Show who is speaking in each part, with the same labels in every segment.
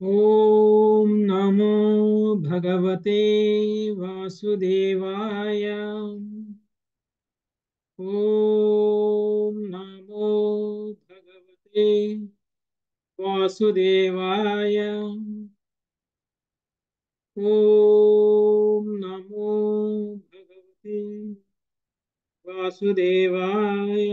Speaker 1: ॐ नमो भगवते वासुदेवाय ॐ नमो भगवते वासुदेवाय ॐ नमो भगवते वासुदेवाय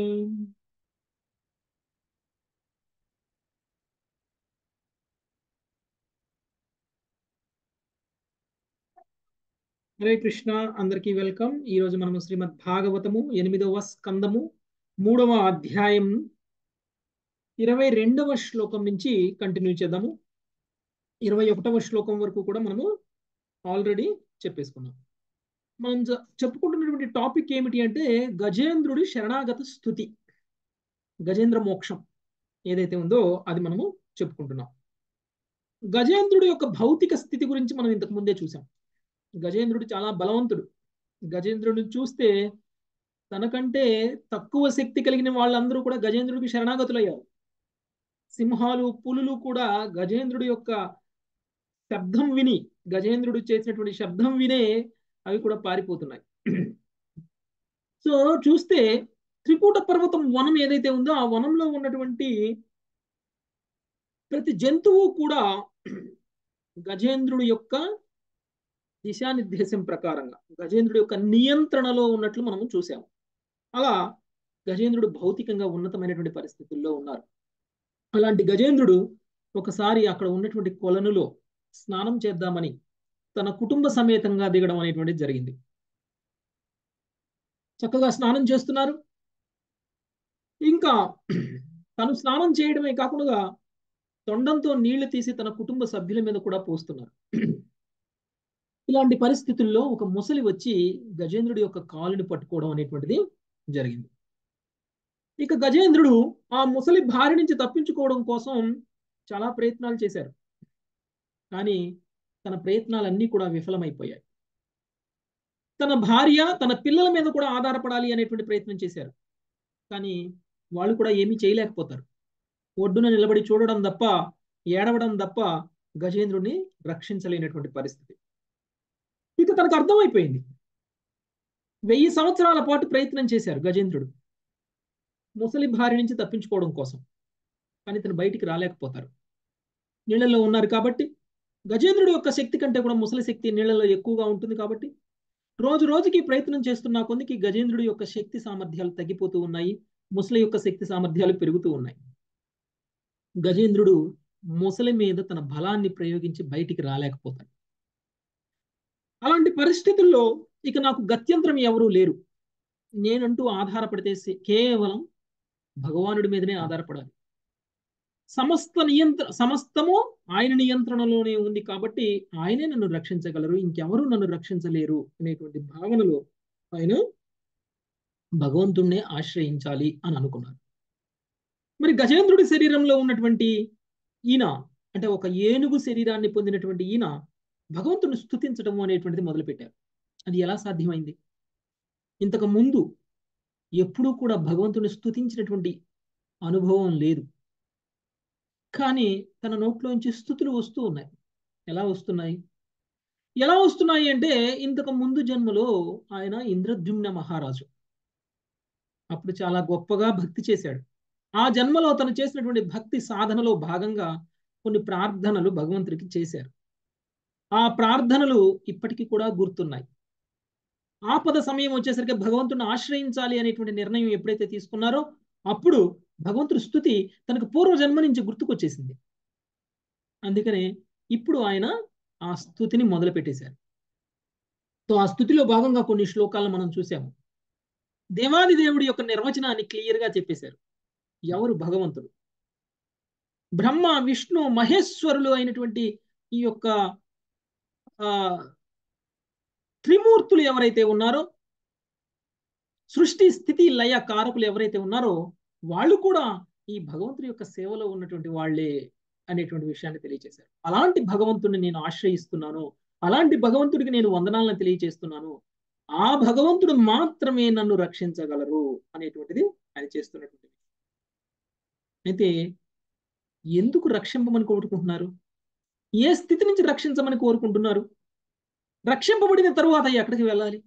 Speaker 1: హరే కృష్ణ అందరికీ వెల్కమ్ ఈ రోజు మనము శ్రీమద్ భాగవతము ఎనిమిదవ స్కందము మూడవ అధ్యాయం ఇరవై రెండవ శ్లోకం నుంచి కంటిన్యూ చేద్దాము ఇరవై ఒకటవ శ్లోకం వరకు కూడా మనము ఆల్రెడీ చెప్పేసుకున్నాం మనం జ- చెప్పుకుంటున్నటువంటి టాపిక్ ఏమిటి అంటే గజేంద్రుడి శరణాగత స్థుతి గజేంద్ర మోక్షం ఏదైతే ఉందో అది మనము చెప్పుకుంటున్నాం గజేంద్రుడి యొక్క భౌతిక స్థితి గురించి మనం ఇంతకు ముందే చూసాం గజేంద్రుడు చాలా బలవంతుడు గజేంద్రుడిని చూస్తే తనకంటే తక్కువ శక్తి కలిగిన వాళ్ళందరూ కూడా గజేంద్రుడికి శరణాగతులయ్యారు సింహాలు పులులు కూడా గజేంద్రుడి యొక్క శబ్దం విని గజేంద్రుడు చేసినటువంటి శబ్దం వినే అవి కూడా పారిపోతున్నాయి సో చూస్తే త్రికూట పర్వతం వనం ఏదైతే ఉందో ఆ వనంలో ఉన్నటువంటి ప్రతి జంతువు కూడా గజేంద్రుడి యొక్క దిశానిర్దేశం ప్రకారంగా గజేంద్రుడి యొక్క నియంత్రణలో ఉన్నట్లు మనం చూసాము అలా గజేంద్రుడు భౌతికంగా ఉన్నతమైనటువంటి పరిస్థితుల్లో ఉన్నారు అలాంటి గజేంద్రుడు ఒకసారి అక్కడ ఉన్నటువంటి కొలనులో స్నానం చేద్దామని తన కుటుంబ సమేతంగా దిగడం అనేటువంటిది జరిగింది చక్కగా స్నానం చేస్తున్నారు ఇంకా తను స్నానం చేయడమే కాకుండా తొండంతో నీళ్లు తీసి తన కుటుంబ సభ్యుల మీద కూడా పోస్తున్నారు ఇలాంటి పరిస్థితుల్లో ఒక ముసలి వచ్చి గజేంద్రుడి యొక్క కాలుని పట్టుకోవడం అనేటువంటిది జరిగింది ఇక గజేంద్రుడు ఆ ముసలి భార్య నుంచి తప్పించుకోవడం కోసం చాలా ప్రయత్నాలు చేశారు కానీ తన ప్రయత్నాలన్నీ కూడా విఫలమైపోయాయి తన భార్య తన పిల్లల మీద కూడా ఆధారపడాలి అనేటువంటి ప్రయత్నం చేశారు కానీ వాళ్ళు కూడా ఏమీ చేయలేకపోతారు ఒడ్డున నిలబడి చూడడం తప్ప ఏడవడం తప్ప గజేంద్రుడిని రక్షించలేనటువంటి పరిస్థితి ఇక తనకు అర్థమైపోయింది వెయ్యి సంవత్సరాల పాటు ప్రయత్నం చేశారు గజేంద్రుడు ముసలి భార్య నుంచి తప్పించుకోవడం కోసం కానీ తను బయటికి రాలేకపోతారు నీళ్ళల్లో ఉన్నారు కాబట్టి గజేంద్రుడి యొక్క శక్తి కంటే కూడా ముసలి శక్తి నీళ్ళలో ఎక్కువగా ఉంటుంది కాబట్టి రోజు రోజుకి ప్రయత్నం చేస్తున్న కొందికి గజేంద్రుడి యొక్క శక్తి సామర్థ్యాలు తగ్గిపోతూ ఉన్నాయి ముసలి యొక్క శక్తి సామర్థ్యాలు పెరుగుతూ ఉన్నాయి గజేంద్రుడు ముసలి మీద తన బలాన్ని ప్రయోగించి బయటికి రాలేకపోతాడు అలాంటి పరిస్థితుల్లో ఇక నాకు గత్యంతరం ఎవరూ లేరు నేనంటూ ఆధారపడితే సే- కేవలం భగవానుడి మీదనే ఆధారపడాలి సమస్త నియంత్ర సమస్తము ఆయన నియంత్రణలోనే ఉంది కాబట్టి ఆయనే నన్ను రక్షించగలరు ఇంకెవరు నన్ను రక్షించలేరు అనేటువంటి భావనలో ఆయన భగవంతుణ్ణే ఆశ్రయించాలి అని అనుకున్నారు మరి గజేంద్రుడి శరీరంలో ఉన్నటువంటి ఈయన అంటే ఒక ఏనుగు శరీరాన్ని పొందినటువంటి ఈయన భగవంతుని స్థుతించడం అనేటువంటిది మొదలుపెట్టారు అది ఎలా సాధ్యమైంది ఇంతకు ముందు ఎప్పుడూ కూడా భగవంతుని స్థుతించినటువంటి అనుభవం లేదు కానీ తన నోట్లోంచి స్థుతులు వస్తూ ఉన్నాయి ఎలా వస్తున్నాయి ఎలా వస్తున్నాయి అంటే ఇంతకు ముందు జన్మలో ఆయన ఇంద్రద్యుమ్న మహారాజు అప్పుడు చాలా గొప్పగా భక్తి చేశాడు ఆ జన్మలో తను చేసినటువంటి భక్తి సాధనలో భాగంగా కొన్ని ప్రార్థనలు భగవంతుడికి చేశారు ఆ ప్రార్థనలు ఇప్పటికీ కూడా గుర్తున్నాయి ఆపద సమయం వచ్చేసరికి భగవంతుని ఆశ్రయించాలి అనేటువంటి నిర్ణయం ఎప్పుడైతే తీసుకున్నారో అప్పుడు భగవంతుడి స్థుతి తనకు పూర్వ జన్మ నుంచి గుర్తుకొచ్చేసింది అందుకనే ఇప్పుడు ఆయన ఆ స్థుతిని మొదలు పెట్టేశారు సో ఆ స్థుతిలో భాగంగా కొన్ని శ్లోకాలను మనం చూసాము దేవాది దేవుడి యొక్క నిర్వచనాన్ని క్లియర్ గా చెప్పేశారు ఎవరు భగవంతుడు బ్రహ్మ విష్ణు మహేశ్వరులు అయినటువంటి ఈ యొక్క ఆ త్రిమూర్తులు ఎవరైతే ఉన్నారో సృష్టి స్థితి లయ కారకులు ఎవరైతే ఉన్నారో వాళ్ళు కూడా ఈ భగవంతుడి యొక్క సేవలో ఉన్నటువంటి వాళ్ళే అనేటువంటి విషయాన్ని తెలియజేశారు అలాంటి భగవంతుడిని నేను ఆశ్రయిస్తున్నాను అలాంటి భగవంతుడికి నేను వందనాలను తెలియజేస్తున్నాను ఆ భగవంతుడు మాత్రమే నన్ను రక్షించగలరు అనేటువంటిది ఆయన చేస్తున్నటువంటి అయితే ఎందుకు రక్షింపమని కోరుకుంటున్నారు ఏ స్థితి నుంచి రక్షించమని కోరుకుంటున్నారు రక్షింపబడిన తరువాత ఎక్కడికి వెళ్ళాలి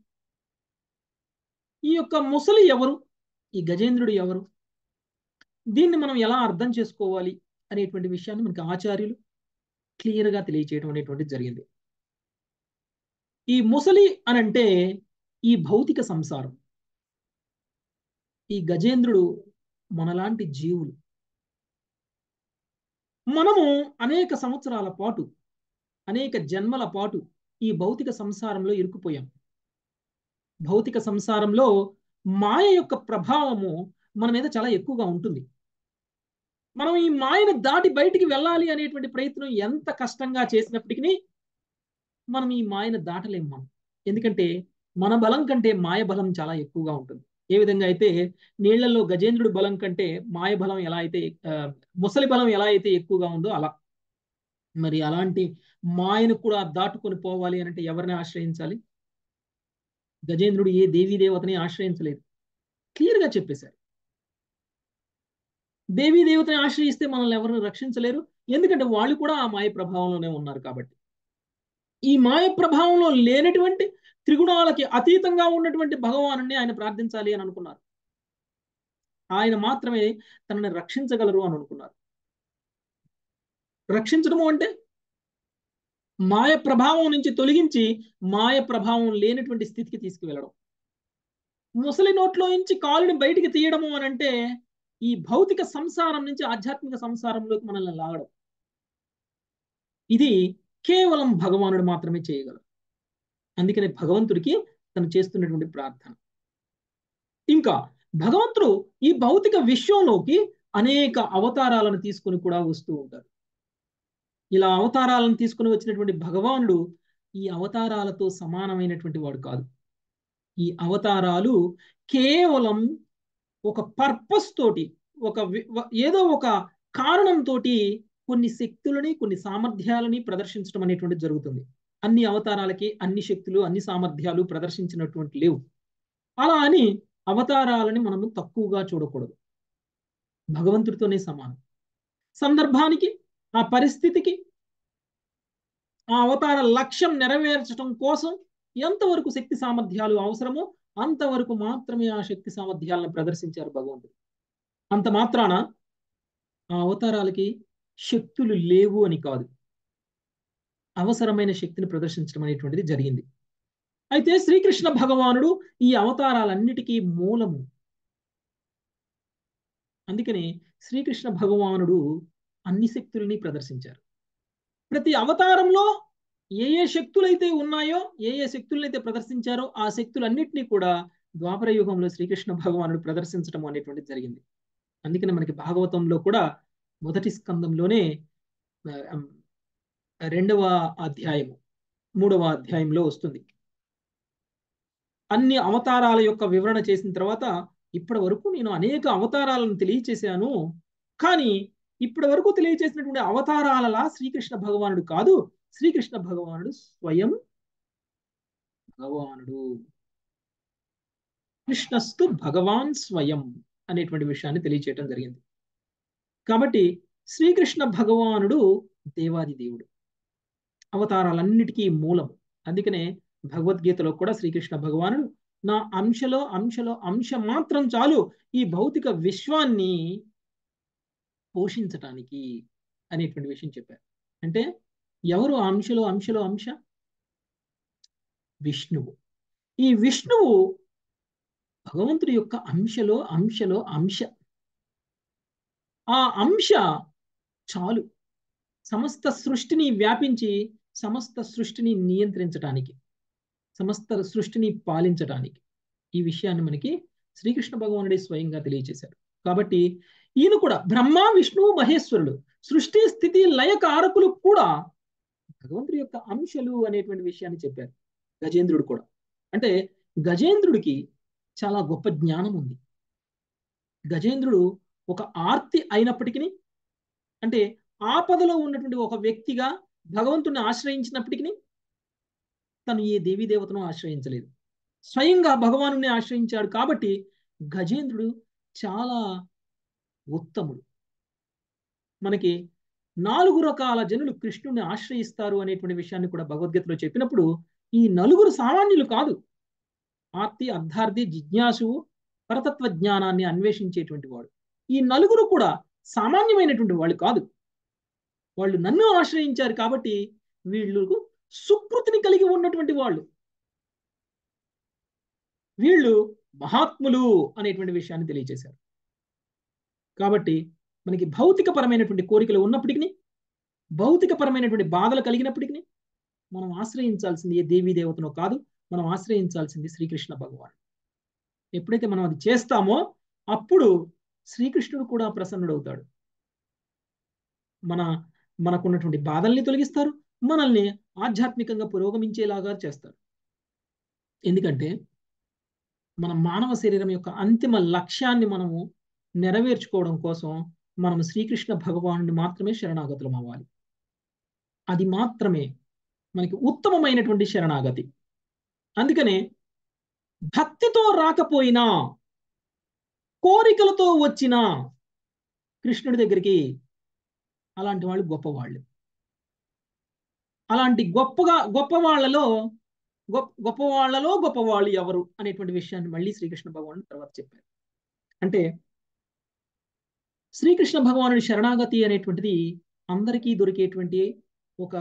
Speaker 1: ఈ యొక్క ముసలి ఎవరు ఈ గజేంద్రుడు ఎవరు దీన్ని మనం ఎలా అర్థం చేసుకోవాలి అనేటువంటి విషయాన్ని మనకి ఆచార్యులు క్లియర్గా తెలియచేయడం అనేటువంటిది జరిగింది ఈ ముసలి అని అంటే ఈ భౌతిక సంసారం ఈ గజేంద్రుడు మనలాంటి జీవులు మనము అనేక సంవత్సరాల పాటు అనేక జన్మల పాటు ఈ భౌతిక సంసారంలో ఇరుక్కుపోయాం భౌతిక సంసారంలో మాయ యొక్క ప్రభావము మన మీద చాలా ఎక్కువగా ఉంటుంది మనం ఈ మాయను దాటి బయటికి వెళ్ళాలి అనేటువంటి ప్రయత్నం ఎంత కష్టంగా చేసినప్పటికీ మనం ఈ మాయను దాటలేం మనం ఎందుకంటే మన బలం కంటే మాయ బలం చాలా ఎక్కువగా ఉంటుంది ఏ విధంగా అయితే నీళ్లలో గజేంద్రుడి బలం కంటే మాయ బలం ఎలా అయితే ముసలి బలం ఎలా అయితే ఎక్కువగా ఉందో అలా మరి అలాంటి మాయను కూడా దాటుకొని పోవాలి అని అంటే ఎవరిని ఆశ్రయించాలి గజేంద్రుడు ఏ దేవీ దేవతని ఆశ్రయించలేదు క్లియర్గా చెప్పేశారు దేవీ దేవతని ఆశ్రయిస్తే మనల్ని ఎవరిని రక్షించలేరు ఎందుకంటే వాళ్ళు కూడా ఆ మాయ ప్రభావంలోనే ఉన్నారు కాబట్టి ఈ మాయ ప్రభావంలో లేనటువంటి త్రిగుణాలకి అతీతంగా ఉన్నటువంటి భగవాను ఆయన ప్రార్థించాలి అని అనుకున్నారు ఆయన మాత్రమే తనని రక్షించగలరు అని అనుకున్నారు రక్షించడము అంటే మాయ ప్రభావం నుంచి తొలగించి మాయ ప్రభావం లేనటువంటి స్థితికి తీసుకువెళ్ళడం ముసలి నోట్లో నుంచి కాలుని బయటికి తీయడము అని అంటే ఈ భౌతిక సంసారం నుంచి ఆధ్యాత్మిక సంసారంలోకి మనల్ని లాగడం ఇది కేవలం భగవానుడు మాత్రమే చేయగలరు అందుకనే భగవంతుడికి తను చేస్తున్నటువంటి ప్రార్థన ఇంకా భగవంతుడు ఈ భౌతిక విశ్వంలోకి అనేక అవతారాలను తీసుకుని కూడా వస్తూ ఉంటారు ఇలా అవతారాలను తీసుకుని వచ్చినటువంటి భగవానుడు ఈ అవతారాలతో సమానమైనటువంటి వాడు కాదు ఈ అవతారాలు కేవలం ఒక పర్పస్ తోటి ఒక ఏదో ఒక కారణంతో కొన్ని శక్తులని కొన్ని సామర్థ్యాలని ప్రదర్శించడం అనేటువంటిది జరుగుతుంది అన్ని అవతారాలకి అన్ని శక్తులు అన్ని సామర్థ్యాలు ప్రదర్శించినటువంటి లేవు అలా అని అవతారాలని మనము తక్కువగా చూడకూడదు భగవంతుడితోనే సమానం సందర్భానికి ఆ పరిస్థితికి ఆ అవతార లక్ష్యం నెరవేర్చడం కోసం ఎంతవరకు శక్తి సామర్థ్యాలు అవసరమో అంతవరకు మాత్రమే ఆ శక్తి సామర్థ్యాలను ప్రదర్శించారు భగవంతుడు అంత మాత్రాన ఆ అవతారాలకి శక్తులు లేవు అని కాదు అవసరమైన శక్తిని ప్రదర్శించడం అనేటువంటిది జరిగింది అయితే శ్రీకృష్ణ భగవానుడు ఈ అవతారాలన్నిటికీ మూలము అందుకని శ్రీకృష్ణ భగవానుడు అన్ని శక్తుల్ని ప్రదర్శించారు ప్రతి అవతారంలో ఏ ఏ శక్తులైతే ఉన్నాయో ఏ ఏ శక్తులనైతే ప్రదర్శించారో ఆ శక్తులన్నింటినీ కూడా ద్వాపర యుగంలో శ్రీకృష్ణ భగవానుడు ప్రదర్శించడం అనేటువంటిది జరిగింది అందుకని మనకి భాగవతంలో కూడా మొదటి స్కందంలోనే రెండవ అధ్యాయము మూడవ అధ్యాయంలో వస్తుంది అన్ని అవతారాల యొక్క వివరణ చేసిన తర్వాత ఇప్పటి వరకు నేను అనేక అవతారాలను తెలియచేశాను కానీ ఇప్పటి వరకు తెలియచేసినటువంటి అవతారాలలా శ్రీకృష్ణ భగవానుడు కాదు శ్రీకృష్ణ భగవానుడు స్వయం భగవానుడు కృష్ణస్తు భగవాన్ స్వయం అనేటువంటి విషయాన్ని తెలియచేయటం జరిగింది కాబట్టి శ్రీకృష్ణ భగవానుడు దేవాది దేవుడు అవతారాలన్నిటికీ మూలం అందుకనే భగవద్గీతలో కూడా శ్రీకృష్ణ భగవానుడు నా అంశలో అంశలో అంశ మాత్రం చాలు ఈ భౌతిక విశ్వాన్ని పోషించటానికి అనేటువంటి విషయం చెప్పారు అంటే ఎవరు అంశలో అంశలో అంశ విష్ణువు ఈ విష్ణువు భగవంతుడి యొక్క అంశలో అంశలో అంశ ఆ అంశ చాలు సమస్త సృష్టిని వ్యాపించి సమస్త సృష్టిని నియంత్రించడానికి సమస్త సృష్టిని పాలించడానికి ఈ విషయాన్ని మనకి శ్రీకృష్ణ భగవానుడే స్వయంగా తెలియచేశారు కాబట్టి ఈయన కూడా బ్రహ్మ విష్ణువు మహేశ్వరుడు సృష్టి స్థితి లయ కారకులు కూడా భగవంతుడి యొక్క అంశలు అనేటువంటి విషయాన్ని చెప్పారు గజేంద్రుడు కూడా అంటే గజేంద్రుడికి చాలా గొప్ప జ్ఞానం ఉంది గజేంద్రుడు ఒక ఆర్తి అయినప్పటికీ అంటే ఆపదలో ఉన్నటువంటి ఒక వ్యక్తిగా భగవంతుని ఆశ్రయించినప్పటికీ తను ఏ దేవీ దేవతను ఆశ్రయించలేదు స్వయంగా భగవాను ఆశ్రయించాడు కాబట్టి గజేంద్రుడు చాలా ఉత్తముడు మనకి నాలుగు రకాల జనులు కృష్ణుని ఆశ్రయిస్తారు అనేటువంటి విషయాన్ని కూడా భగవద్గీతలో చెప్పినప్పుడు ఈ నలుగురు సామాన్యులు కాదు ఆర్తి అర్థార్థి జిజ్ఞాసువు పరతత్వ జ్ఞానాన్ని అన్వేషించేటువంటి వాడు ఈ నలుగురు కూడా సామాన్యమైనటువంటి వాళ్ళు కాదు వాళ్ళు నన్ను ఆశ్రయించారు కాబట్టి వీళ్ళకు సుకృతిని కలిగి ఉన్నటువంటి వాళ్ళు వీళ్ళు మహాత్ములు అనేటువంటి విషయాన్ని తెలియజేశారు కాబట్టి మనకి భౌతికపరమైనటువంటి కోరికలు ఉన్నప్పటికీ భౌతికపరమైనటువంటి బాధలు కలిగినప్పటికీ మనం ఆశ్రయించాల్సింది ఏ దేవీ దేవతనో కాదు మనం ఆశ్రయించాల్సింది శ్రీకృష్ణ భగవాన్ ఎప్పుడైతే మనం అది చేస్తామో అప్పుడు శ్రీకృష్ణుడు కూడా ప్రసన్నుడవుతాడు మన మనకున్నటువంటి బాధల్ని తొలగిస్తారు మనల్ని ఆధ్యాత్మికంగా పురోగమించేలాగా చేస్తారు ఎందుకంటే మన మానవ శరీరం యొక్క అంతిమ లక్ష్యాన్ని మనము నెరవేర్చుకోవడం కోసం మనం శ్రీకృష్ణ భగవానుని మాత్రమే శరణాగతులం అవ్వాలి అది మాత్రమే మనకి ఉత్తమమైనటువంటి శరణాగతి అందుకనే భక్తితో రాకపోయినా కోరికలతో వచ్చిన కృష్ణుడి దగ్గరికి అలాంటి వాళ్ళు గొప్పవాళ్ళు అలాంటి గొప్పగా గొప్ప వాళ్ళలో గొప్ప గొప్ప వాళ్ళలో గొప్పవాళ్ళు ఎవరు అనేటువంటి విషయాన్ని మళ్ళీ శ్రీకృష్ణ భగవానుడు తర్వాత చెప్పారు అంటే శ్రీకృష్ణ భగవానుడి శరణాగతి అనేటువంటిది అందరికీ దొరికేటువంటి ఒక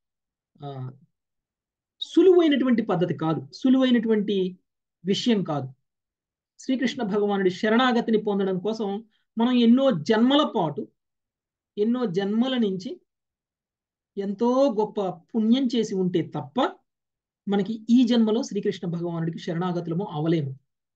Speaker 1: సులువైనటువంటి పద్ధతి కాదు సులువైనటువంటి విషయం కాదు శ్రీకృష్ణ భగవానుడి శరణాగతిని పొందడం కోసం మనం ఎన్నో జన్మల పాటు ఎన్నో జన్మల నుంచి ఎంతో గొప్ప పుణ్యం చేసి ఉంటే తప్ప మనకి ఈ జన్మలో శ్రీకృష్ణ భగవానుడికి శరణాగతులము అవలేము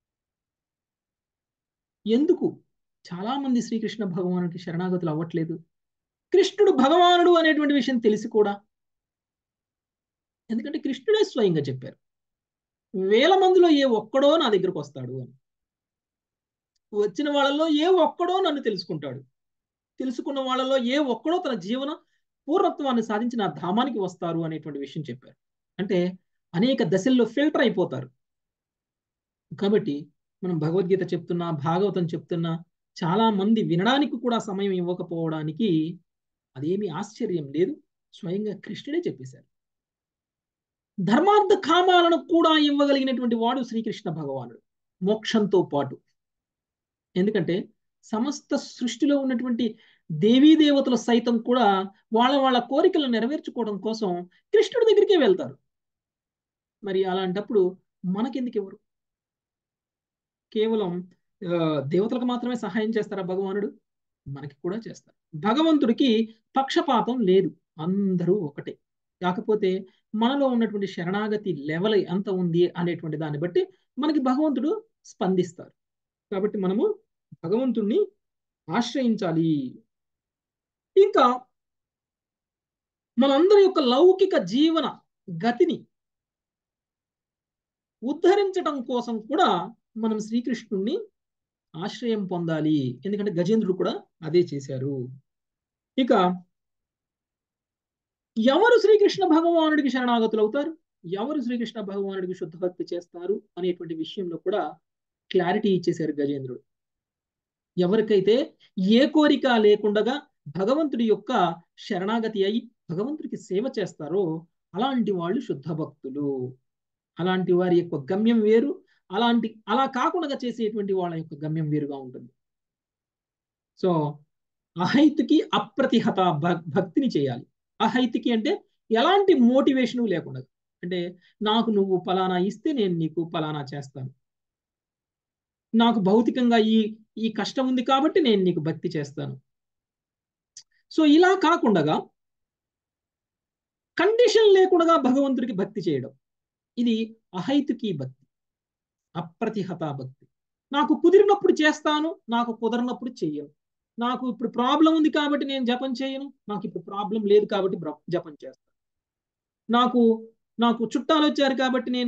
Speaker 1: ఎందుకు చాలా మంది శ్రీకృష్ణ భగవానుడికి శరణాగతులు అవ్వట్లేదు కృష్ణుడు భగవానుడు అనేటువంటి విషయం తెలిసి కూడా ఎందుకంటే కృష్ణుడే స్వయంగా చెప్పారు వేల మందిలో ఏ ఒక్కడో నా దగ్గరకు వస్తాడు అని వచ్చిన వాళ్ళలో ఏ ఒక్కడో నన్ను తెలుసుకుంటాడు తెలుసుకున్న వాళ్ళలో ఏ ఒక్కడో తన జీవన పూర్ణత్వాన్ని సాధించి నా ధామానికి వస్తారు అనేటువంటి విషయం చెప్పారు అంటే అనేక దశల్లో ఫిల్టర్ అయిపోతారు కాబట్టి మనం భగవద్గీత చెప్తున్నా భాగవతం చెప్తున్నా చాలా మంది వినడానికి కూడా సమయం ఇవ్వకపోవడానికి అదేమి ఆశ్చర్యం లేదు స్వయంగా కృష్ణుడే చెప్పేశారు ధర్మార్థ కామాలను కూడా ఇవ్వగలిగినటువంటి వాడు శ్రీకృష్ణ భగవానుడు మోక్షంతో పాటు ఎందుకంటే సమస్త సృష్టిలో ఉన్నటువంటి దేవీ దేవతలు సైతం కూడా వాళ్ళ వాళ్ళ కోరికలను నెరవేర్చుకోవడం కోసం కృష్ణుడి దగ్గరికే వెళ్తారు మరి అలాంటప్పుడు మనకెందుకు ఎవరు కేవలం దేవతలకు మాత్రమే సహాయం చేస్తారా భగవానుడు మనకి కూడా చేస్తారు భగవంతుడికి పక్షపాతం లేదు అందరూ ఒకటే కాకపోతే మనలో ఉన్నటువంటి శరణాగతి లెవెల్ ఎంత ఉంది అనేటువంటి దాన్ని బట్టి మనకి భగవంతుడు స్పందిస్తారు కాబట్టి మనము భగవంతుణ్ణి ఆశ్రయించాలి ఇంకా మనందరి యొక్క లౌకిక జీవన గతిని ఉద్ధరించడం కోసం కూడా మనం శ్రీకృష్ణుణ్ణి ఆశ్రయం పొందాలి ఎందుకంటే గజేంద్రుడు కూడా అదే చేశారు ఇక ఎవరు శ్రీకృష్ణ భగవానుడికి శరణాగతులు అవుతారు ఎవరు శ్రీకృష్ణ భగవానుడికి శుద్ధ భక్తి చేస్తారు అనేటువంటి విషయంలో కూడా క్లారిటీ ఇచ్చేశారు గజేంద్రుడు ఎవరికైతే ఏ కోరిక లేకుండగా భగవంతుడి యొక్క శరణాగతి అయి భగవంతుడికి సేవ చేస్తారో అలాంటి వాళ్ళు శుద్ధ భక్తులు అలాంటి వారి యొక్క గమ్యం వేరు అలాంటి అలా కాకుండా చేసేటువంటి వాళ్ళ యొక్క గమ్యం వేరుగా ఉంటుంది సో అహైతుకి అప్రతిహత భక్తిని చేయాలి అహైతికి అంటే ఎలాంటి మోటివేషన్ లేకుండా అంటే నాకు నువ్వు ఫలానా ఇస్తే నేను నీకు ఫలానా చేస్తాను నాకు భౌతికంగా ఈ ఈ కష్టం ఉంది కాబట్టి నేను నీకు భక్తి చేస్తాను సో ఇలా కాకుండా కండిషన్ లేకుండా భగవంతుడికి భక్తి చేయడం ఇది అహైతుకి భక్తి అప్రతిహత భక్తి నాకు కుదిరినప్పుడు చేస్తాను నాకు కుదరనప్పుడు చెయ్యను నాకు ఇప్పుడు ప్రాబ్లం ఉంది కాబట్టి నేను జపం చేయను నాకు ఇప్పుడు ప్రాబ్లం లేదు కాబట్టి జపం చేస్తాను నాకు నాకు చుట్టాలు వచ్చారు కాబట్టి నేను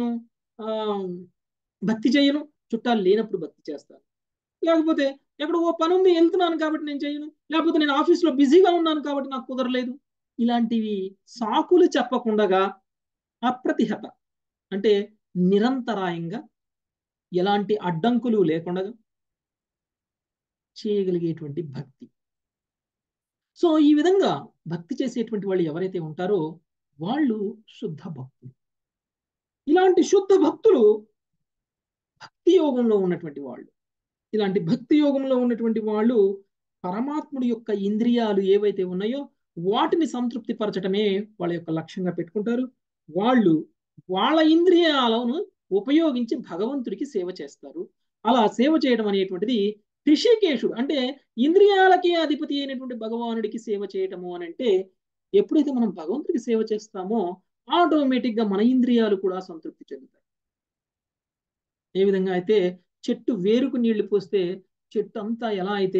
Speaker 1: భక్తి చేయను చుట్టాలు లేనప్పుడు భక్తి చేస్తాను లేకపోతే ఎక్కడ ఓ పని ఉంది వెళ్తున్నాను కాబట్టి నేను చేయను లేకపోతే నేను ఆఫీస్లో బిజీగా ఉన్నాను కాబట్టి నాకు కుదరలేదు ఇలాంటివి సాకులు చెప్పకుండగా అప్రతిహత అంటే నిరంతరాయంగా ఎలాంటి అడ్డంకులు లేకుండా చేయగలిగేటువంటి భక్తి సో ఈ విధంగా భక్తి చేసేటువంటి వాళ్ళు ఎవరైతే ఉంటారో వాళ్ళు శుద్ధ భక్తులు ఇలాంటి శుద్ధ భక్తులు భక్తి యోగంలో ఉన్నటువంటి వాళ్ళు ఇలాంటి భక్తి యోగంలో ఉన్నటువంటి వాళ్ళు పరమాత్ముడి యొక్క ఇంద్రియాలు ఏవైతే ఉన్నాయో వాటిని సంతృప్తి పరచటమే వాళ్ళ యొక్క లక్ష్యంగా పెట్టుకుంటారు వాళ్ళు వాళ్ళ ఇంద్రియాలను ఉపయోగించి భగవంతుడికి సేవ చేస్తారు అలా సేవ చేయడం అనేటువంటిది ఋషికేశుడు అంటే ఇంద్రియాలకి అధిపతి అయినటువంటి భగవానుడికి సేవ చేయటము అని అంటే ఎప్పుడైతే మనం భగవంతుడికి సేవ చేస్తామో ఆటోమేటిక్ గా మన ఇంద్రియాలు కూడా సంతృప్తి చెందుతాయి ఏ విధంగా అయితే చెట్టు వేరుకు నీళ్లు పోస్తే చెట్టు అంతా ఎలా అయితే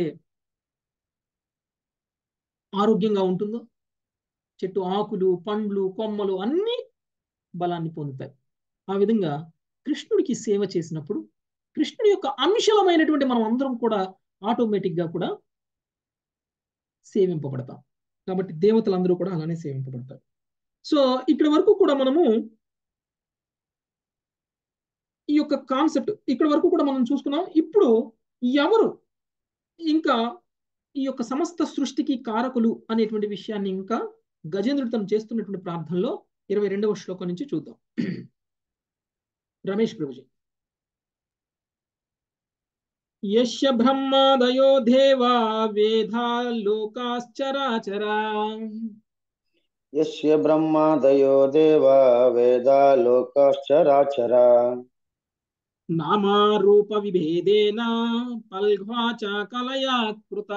Speaker 1: ఆరోగ్యంగా ఉంటుందో చెట్టు ఆకులు పండ్లు కొమ్మలు అన్నీ బలాన్ని పొందుతాయి ఆ విధంగా కృష్ణుడికి సేవ చేసినప్పుడు కృష్ణుడి యొక్క అంశలమైనటువంటి మనం అందరం కూడా ఆటోమేటిక్ గా కూడా సేవింపబడతాం కాబట్టి దేవతలందరూ కూడా అలానే సేవింపబడతారు సో ఇక్కడ వరకు కూడా మనము ఈ యొక్క కాన్సెప్ట్ ఇక్కడ వరకు కూడా మనం చూసుకున్నాం ఇప్పుడు ఎవరు ఇంకా ఈ యొక్క సమస్త సృష్టికి కారకులు అనేటువంటి విషయాన్ని ఇంకా గజేంద్రుడు తను చేస్తున్నటువంటి ప్రార్థనలో ఇరవై రెండవ శ్లోకం నుంచి చూద్దాం రమేష్ ప్రభుజీ యశ్య బ్రహ్మాదయో దేవా వేదా లోకాశ్చరాచరా
Speaker 2: యస్య బ్రహ్మాదయో దేవా వేదా లోకశ్చరాచరా
Speaker 1: నామారూప విభేదేన పల్ఘ్వాచ కలయా కృత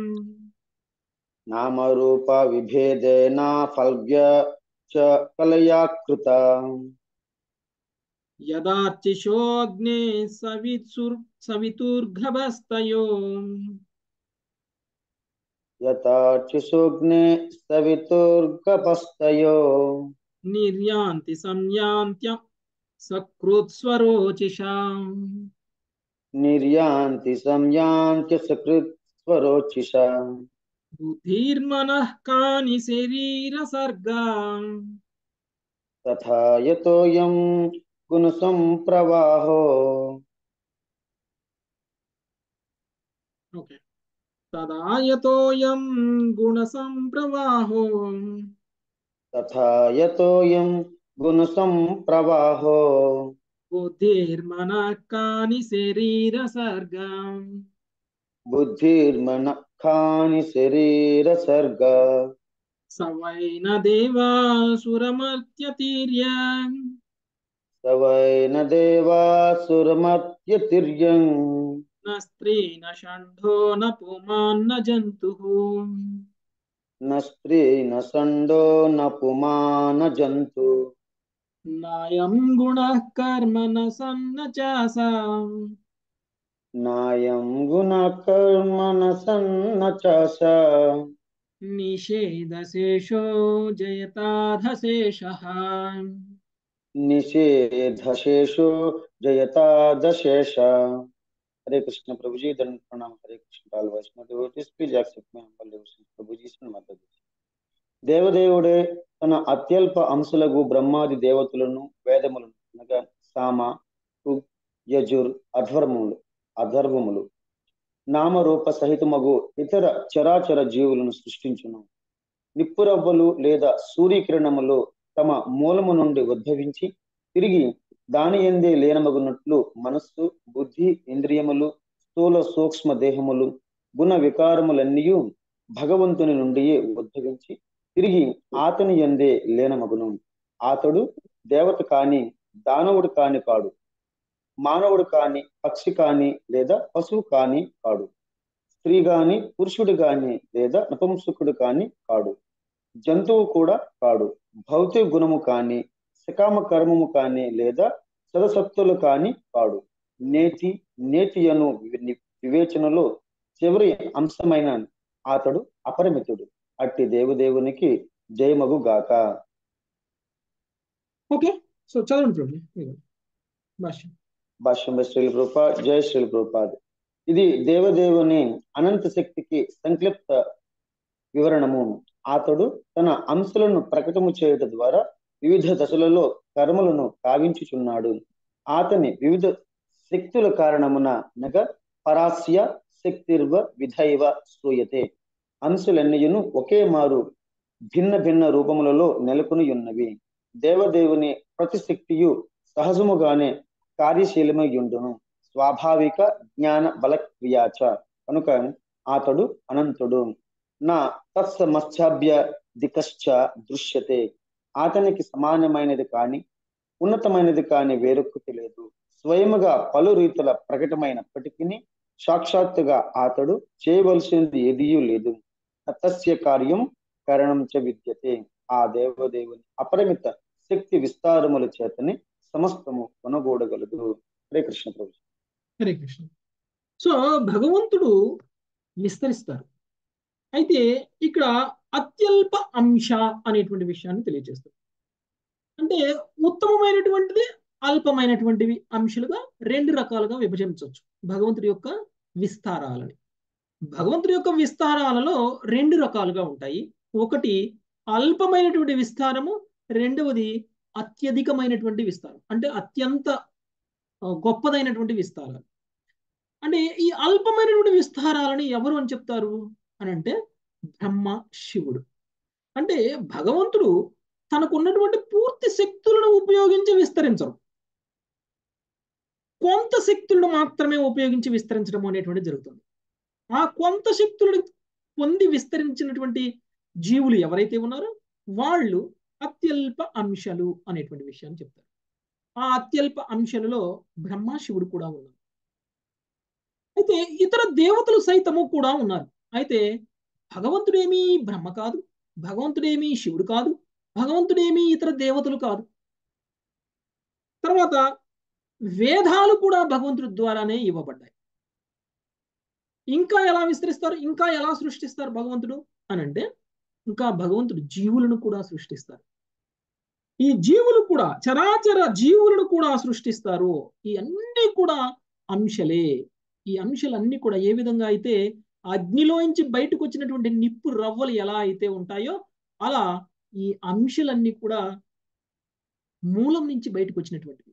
Speaker 2: నామరూప విభేదేన ఫల్వ్య చ కలయా కృత
Speaker 1: యదార్చిషోగ్నే సవిత్సుర్ సవితుర్ఘభస్తయో
Speaker 2: యథార్చిసుగ్నే సవితుర్గపస్తయో
Speaker 1: నిర్యాంతి సంయాంత్య సకృత్స్వరోచిషా
Speaker 2: నిర్యాంతి సంయాంత్య సకృత్ స్వరోచిష
Speaker 1: బుద్ధిర్మనః కాని శరీర సర్గా
Speaker 2: తథా యతోయం గుణసంప్రవాహో
Speaker 1: ఓకే తదాయతోయం గుణ సంప్రవాహో
Speaker 2: తథా యతోయం గుణసంప్రవాహో
Speaker 1: బుద్ధిర్మన కాని శరీర సర్గా
Speaker 2: బుద్ధిర్మన ఖాని శరీర సర్గ
Speaker 1: సవైన దేవాసురమర్త్యతీర్య
Speaker 2: సవైన దేవాసురమత్యతిర్యం
Speaker 1: న స్త్రీ న షంఢో న పుమాన్న జంతు
Speaker 2: న స్త్రీ న సండో న పుమాన జంతు
Speaker 1: నాయం గుణ కర్మ న సన్న చాసా
Speaker 2: నాయం గుణ కర్మ న సన్న చాస
Speaker 1: నిషేధశేషో జయతాధశేష
Speaker 2: निषेधशेषो जयतादशेष हरे कृष्ण प्रभु जी दंड प्रणाम हरे कृष्ण काल Vaishnava devotees please accept my humble devotion ప్రభు జీ మద్దతు దేవదేవుడే తన అత్యల్ప అంశులకు బ్రహ్మాది దేవతలను వేదములను అనగా సామ ఋగ్, యజుర్ అధ్వర్ములు అధర్వములు నామరూప సహితమగు ఇతర చరాచర జీవులను సృష్టించును నిప్పురవ్వలు లేదా సూర్యకిరణములు తమ మూలము నుండి ఉద్భవించి తిరిగి దాని ఎందే లీనమగున్నట్లు మనస్సు బుద్ధి ఇంద్రియములు స్థూల సూక్ష్మ దేహములు గుణ వికారములన్నీ భగవంతుని నుండి ఉద్భవించి తిరిగి ఆతని ఎందే లీనమగును ఆతడు దేవత కాని దానవుడు కాని కాడు మానవుడు కాని పక్షి కాని లేదా పశువు కాని కాడు స్త్రీ గాని పురుషుడు గాని లేదా నపుంసకుడు కాని కాడు జంతువు కూడా కాడు భౌతిక గుణము కాని సకామ కర్మము కాని లేదా సదసత్తులు కాని కాడు నేతి నేతి అను వి- వివేచనలో చివరి అంశమైన అతడు అపరిమితుడు అట్టి దేవదేవునికి జయమగు గాక
Speaker 1: ఓకే సో చదవండి ప్రభు మీరు. భాష్యం
Speaker 2: భాష్యం శ్రీల ప్రభుపాద్ జయ శ్రీల ప్రభుపాద్ ఇది దేవదేవుని అనంత శక్తికి సంక్లిప్త వివరణము అతడు తన అంశలను ప్రకటము చేయుట ద్వారా వివిధ దశలలో కర్మలను కావించుచున్నాడు అతని వివిధ శక్తుల కారణమున అనగా పరాస్య శక్తిర్వ విధైవ శ్రూయతే అంశులన్నీయును ఒకే మారు భిన్న భిన్న రూపములలో నెలకొని ఉన్నవి దేవదేవుని ప్రతి శక్తియు సహజముగానే కార్యశీలమై ఉండును స్వాభావిక జ్ఞాన బల క్రియాచ కనుక అతడు అనంతుడు నా తత్సమశ్చాభ్య దికశ్చ దృశ్యతే అతనికి సమానమైనది కాని ఉన్నతమైనది కాని వేరొక్కటి లేదు స్వయముగా పలు రీతుల ప్రకటమైనప్పటికీ సాక్షాత్తుగా అతడు చేయవలసినది ఏదియూ లేదు తస్య కార్యం కరణం చ విద్యతే ఆ దేవదేవుని అపరిమిత శక్తి విస్తారముల చేతనే సమస్తము కొనగూడగలదు హరే కృష్ణ ప్రభు
Speaker 1: హరే కృష్ణ సో భగవంతుడు విస్తరిస్తారు అయితే ఇక్కడ అత్యల్ప అంశ అనేటువంటి విషయాన్ని తెలియజేస్తారు అంటే ఉత్తమమైనటువంటిది అల్పమైనటువంటివి అంశాలుగా రెండు రకాలుగా విభజించవచ్చు భగవంతుడి యొక్క విస్తారాలని భగవంతుడి యొక్క విస్తారాలలో రెండు రకాలుగా ఉంటాయి ఒకటి అల్పమైనటువంటి విస్తారము రెండవది అత్యధికమైనటువంటి విస్తారం అంటే అత్యంత గొప్పదైనటువంటి విస్తారాలు అంటే ఈ అల్పమైనటువంటి విస్తారాలని ఎవరు అని చెప్తారు అని అంటే బ్రహ్మ శివుడు అంటే భగవంతుడు తనకు ఉన్నటువంటి పూర్తి శక్తులను ఉపయోగించి విస్తరించరు కొంత శక్తులను మాత్రమే ఉపయోగించి విస్తరించడం అనేటువంటి జరుగుతుంది ఆ కొంత శక్తులను పొంది విస్తరించినటువంటి జీవులు ఎవరైతే ఉన్నారో వాళ్ళు అత్యల్ప అంశాలు అనేటువంటి విషయాన్ని చెప్తారు ఆ అత్యల్ప అంశాలలో బ్రహ్మ శివుడు కూడా ఉన్నారు అయితే ఇతర దేవతలు సైతము కూడా ఉన్నారు అయితే భగవంతుడేమీ బ్రహ్మ కాదు భగవంతుడేమీ శివుడు కాదు భగవంతుడేమీ ఇతర దేవతలు కాదు తర్వాత వేదాలు కూడా భగవంతుడి ద్వారానే ఇవ్వబడ్డాయి ఇంకా ఎలా విస్తరిస్తారు ఇంకా ఎలా సృష్టిస్తారు భగవంతుడు అని అంటే ఇంకా భగవంతుడు జీవులను కూడా సృష్టిస్తారు ఈ జీవులు కూడా చరాచర జీవులను కూడా సృష్టిస్తారు ఈ అన్ని కూడా అంశలే ఈ అంశాలన్నీ కూడా ఏ విధంగా అయితే అగ్నిలోంచి బయటకు వచ్చినటువంటి నిప్పు రవ్వలు ఎలా అయితే ఉంటాయో అలా ఈ అంశాలన్నీ కూడా మూలం నుంచి బయటకు వచ్చినటువంటివి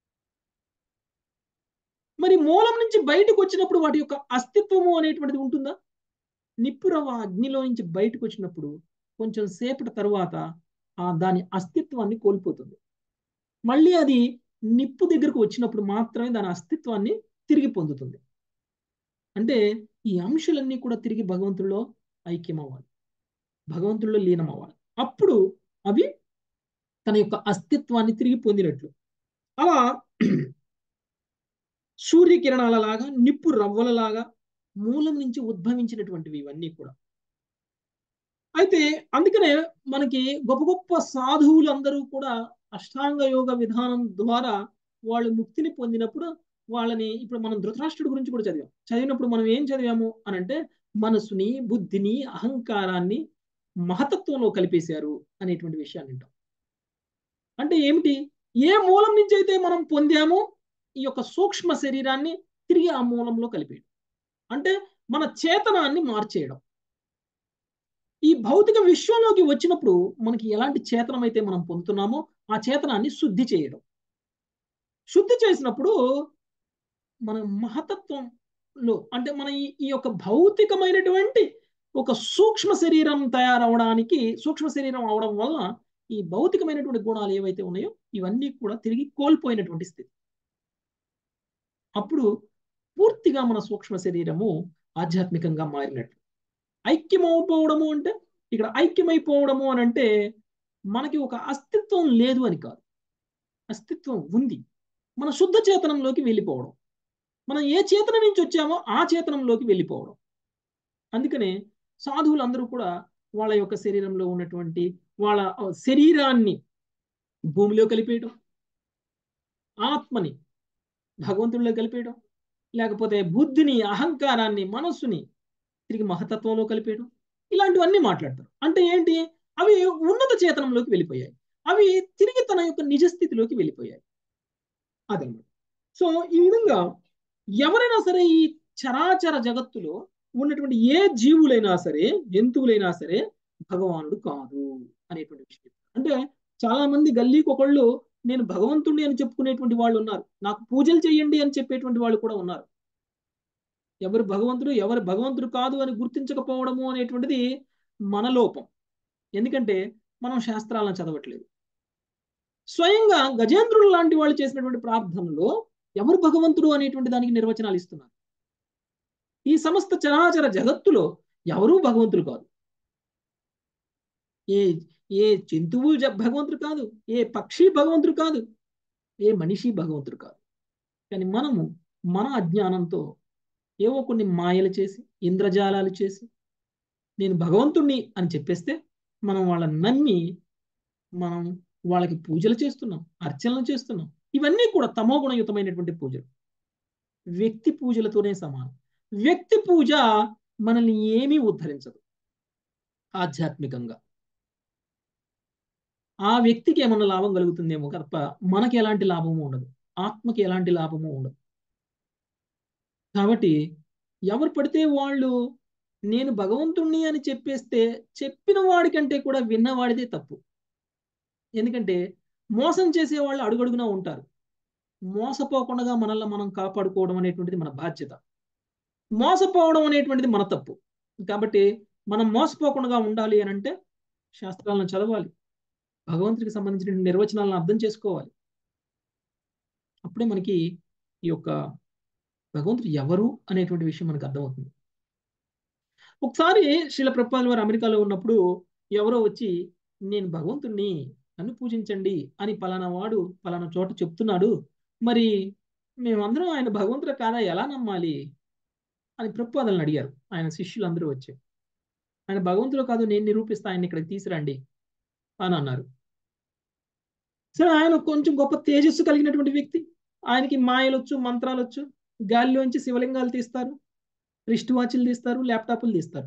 Speaker 1: మరి మూలం నుంచి బయటకు వచ్చినప్పుడు వాటి యొక్క అస్తిత్వము అనేటువంటిది ఉంటుందా నిప్పు రవ్వ అగ్నిలో నుంచి బయటకు వచ్చినప్పుడు కొంచెం సేపటి తరువాత ఆ దాని అస్తిత్వాన్ని కోల్పోతుంది మళ్ళీ అది నిప్పు దగ్గరకు వచ్చినప్పుడు మాత్రమే దాని అస్తిత్వాన్ని తిరిగి పొందుతుంది అంటే ఈ అంశాలన్నీ కూడా తిరిగి భగవంతుల్లో ఐక్యం అవ్వాలి భగవంతుల్లో లీనం అవ్వాలి అప్పుడు అవి తన యొక్క అస్తిత్వాన్ని తిరిగి పొందినట్లు అలా సూర్యకిరణాలలాగా నిప్పు రవ్వలలాగా మూలం నుంచి ఉద్భవించినటువంటివి ఇవన్నీ కూడా అయితే అందుకనే మనకి గొప్ప గొప్ప సాధువులందరూ కూడా అష్టాంగ యోగ విధానం ద్వారా వాళ్ళు ముక్తిని పొందినప్పుడు వాళ్ళని ఇప్పుడు మనం ధృతరాష్ట్రుడి గురించి కూడా చదివాం చదివినప్పుడు మనం ఏం చదివాము అని అంటే మనసుని బుద్ధిని అహంకారాన్ని మహతత్వంలో కలిపేశారు అనేటువంటి విషయాన్ని వింటాం అంటే ఏమిటి ఏ మూలం నుంచి అయితే మనం పొందామో ఈ యొక్క సూక్ష్మ శరీరాన్ని తిరిగి ఆ మూలంలో కలిపేయడం అంటే మన చేతనాన్ని మార్చేయడం ఈ భౌతిక విశ్వంలోకి వచ్చినప్పుడు మనకి ఎలాంటి చేతనం అయితే మనం పొందుతున్నామో ఆ చేతనాన్ని శుద్ధి చేయడం శుద్ధి చేసినప్పుడు మన మహతత్వంలో అంటే మన ఈ యొక్క భౌతికమైనటువంటి ఒక సూక్ష్మ శరీరం తయారవడానికి సూక్ష్మ శరీరం అవడం వల్ల ఈ భౌతికమైనటువంటి గుణాలు ఏవైతే ఉన్నాయో ఇవన్నీ కూడా తిరిగి కోల్పోయినటువంటి స్థితి అప్పుడు పూర్తిగా మన సూక్ష్మ శరీరము ఆధ్యాత్మికంగా మారినట్లు ఐక్యమైపోవడము అంటే ఇక్కడ ఐక్యమైపోవడము అని అంటే మనకి ఒక అస్తిత్వం లేదు అని కాదు అస్తిత్వం ఉంది మన శుద్ధ చేతనంలోకి వెళ్ళిపోవడం మనం ఏ చేతన నుంచి వచ్చామో ఆ చేతనంలోకి వెళ్ళిపోవడం అందుకనే సాధువులందరూ కూడా వాళ్ళ యొక్క శరీరంలో ఉన్నటువంటి వాళ్ళ శరీరాన్ని భూమిలో కలిపేయడం ఆత్మని భగవంతుడిలో కలిపేయడం లేకపోతే బుద్ధిని అహంకారాన్ని మనస్సుని తిరిగి మహతత్వంలో కలిపేయడం ఇలాంటివన్నీ మాట్లాడతారు అంటే ఏంటి అవి ఉన్నత చేతనంలోకి వెళ్ళిపోయాయి అవి తిరిగి తన యొక్క నిజస్థితిలోకి వెళ్ళిపోయాయి అదనమాట సో ఈ విధంగా ఎవరైనా సరే ఈ చరాచర జగత్తులో ఉన్నటువంటి ఏ జీవులైనా సరే జంతువులైనా సరే భగవానుడు కాదు అనేటువంటి విషయం అంటే చాలా మంది గల్లీకి ఒకళ్ళు నేను భగవంతుడిని అని చెప్పుకునేటువంటి వాళ్ళు ఉన్నారు నాకు పూజలు చేయండి అని చెప్పేటువంటి వాళ్ళు కూడా ఉన్నారు ఎవరు భగవంతుడు ఎవరు భగవంతుడు కాదు అని గుర్తించకపోవడము అనేటువంటిది మన లోపం ఎందుకంటే మనం శాస్త్రాలను చదవట్లేదు స్వయంగా గజేంద్రుడు లాంటి వాళ్ళు చేసినటువంటి ప్రార్థనలో ఎవరు భగవంతుడు అనేటువంటి దానికి నిర్వచనాలు ఇస్తున్నారు ఈ సమస్త చరాచర జగత్తులో ఎవరూ భగవంతుడు కాదు ఏ ఏ జంతువు జ- భగవంతుడు కాదు ఏ పక్షి భగవంతుడు కాదు ఏ మనిషి భగవంతుడు కాదు కానీ మనము మన అజ్ఞానంతో ఏవో కొన్ని మాయలు చేసి ఇంద్రజాలాలు చేసి నేను భగవంతుణ్ణి అని చెప్పేస్తే మనం వాళ్ళని నమ్మి మనం వాళ్ళకి పూజలు చేస్తున్నాం అర్చనలు చేస్తున్నాం ఇవన్నీ కూడా తమోగుణయుతమైనటువంటి పూజలు వ్యక్తి పూజలతోనే సమానం వ్యక్తి పూజ మనల్ని ఏమీ ఉద్ధరించదు ఆధ్యాత్మికంగా ఆ వ్యక్తికి ఏమన్నా లాభం కలుగుతుందేమో తప్ప మనకి ఎలాంటి లాభము ఉండదు ఆత్మకి ఎలాంటి లాభము ఉండదు కాబట్టి ఎవరు పడితే వాళ్ళు నేను భగవంతుణ్ణి అని చెప్పేస్తే చెప్పిన వాడికంటే కూడా విన్నవాడిదే తప్పు ఎందుకంటే మోసం చేసే వాళ్ళు అడుగడుగునా ఉంటారు మోసపోకుండా మనల్ని మనం కాపాడుకోవడం అనేటువంటిది మన బాధ్యత మోసపోవడం అనేటువంటిది మన తప్పు కాబట్టి మనం మోసపోకుండా ఉండాలి అని అంటే శాస్త్రాలను చదవాలి భగవంతుడికి సంబంధించిన నిర్వచనాలను అర్థం చేసుకోవాలి అప్పుడే మనకి ఈ యొక్క భగవంతుడు ఎవరు అనేటువంటి విషయం మనకు అర్థమవుతుంది ఒకసారి శిల ప్రభుపాల్ వారు అమెరికాలో ఉన్నప్పుడు ఎవరో వచ్చి నేను భగవంతుణ్ణి నన్ను పూజించండి అని పలానా వాడు పలానా చోట చెప్తున్నాడు మరి మేమందరం ఆయన భగవంతుడు కాదా ఎలా నమ్మాలి అని ప్రభుపాదలను అడిగారు ఆయన శిష్యులందరూ వచ్చి ఆయన భగవంతుడు కాదు నేను నిరూపిస్తా ఆయన ఇక్కడికి తీసురండి అని అన్నారు సరే ఆయన కొంచెం గొప్ప తేజస్సు కలిగినటువంటి వ్యక్తి ఆయనకి మాయలొచ్చు మంత్రాలొచ్చు గాలిలోంచి శివలింగాలు తీస్తారు రిస్ట్ వాచ్లు తీస్తారు ల్యాప్టాప్లు తీస్తారు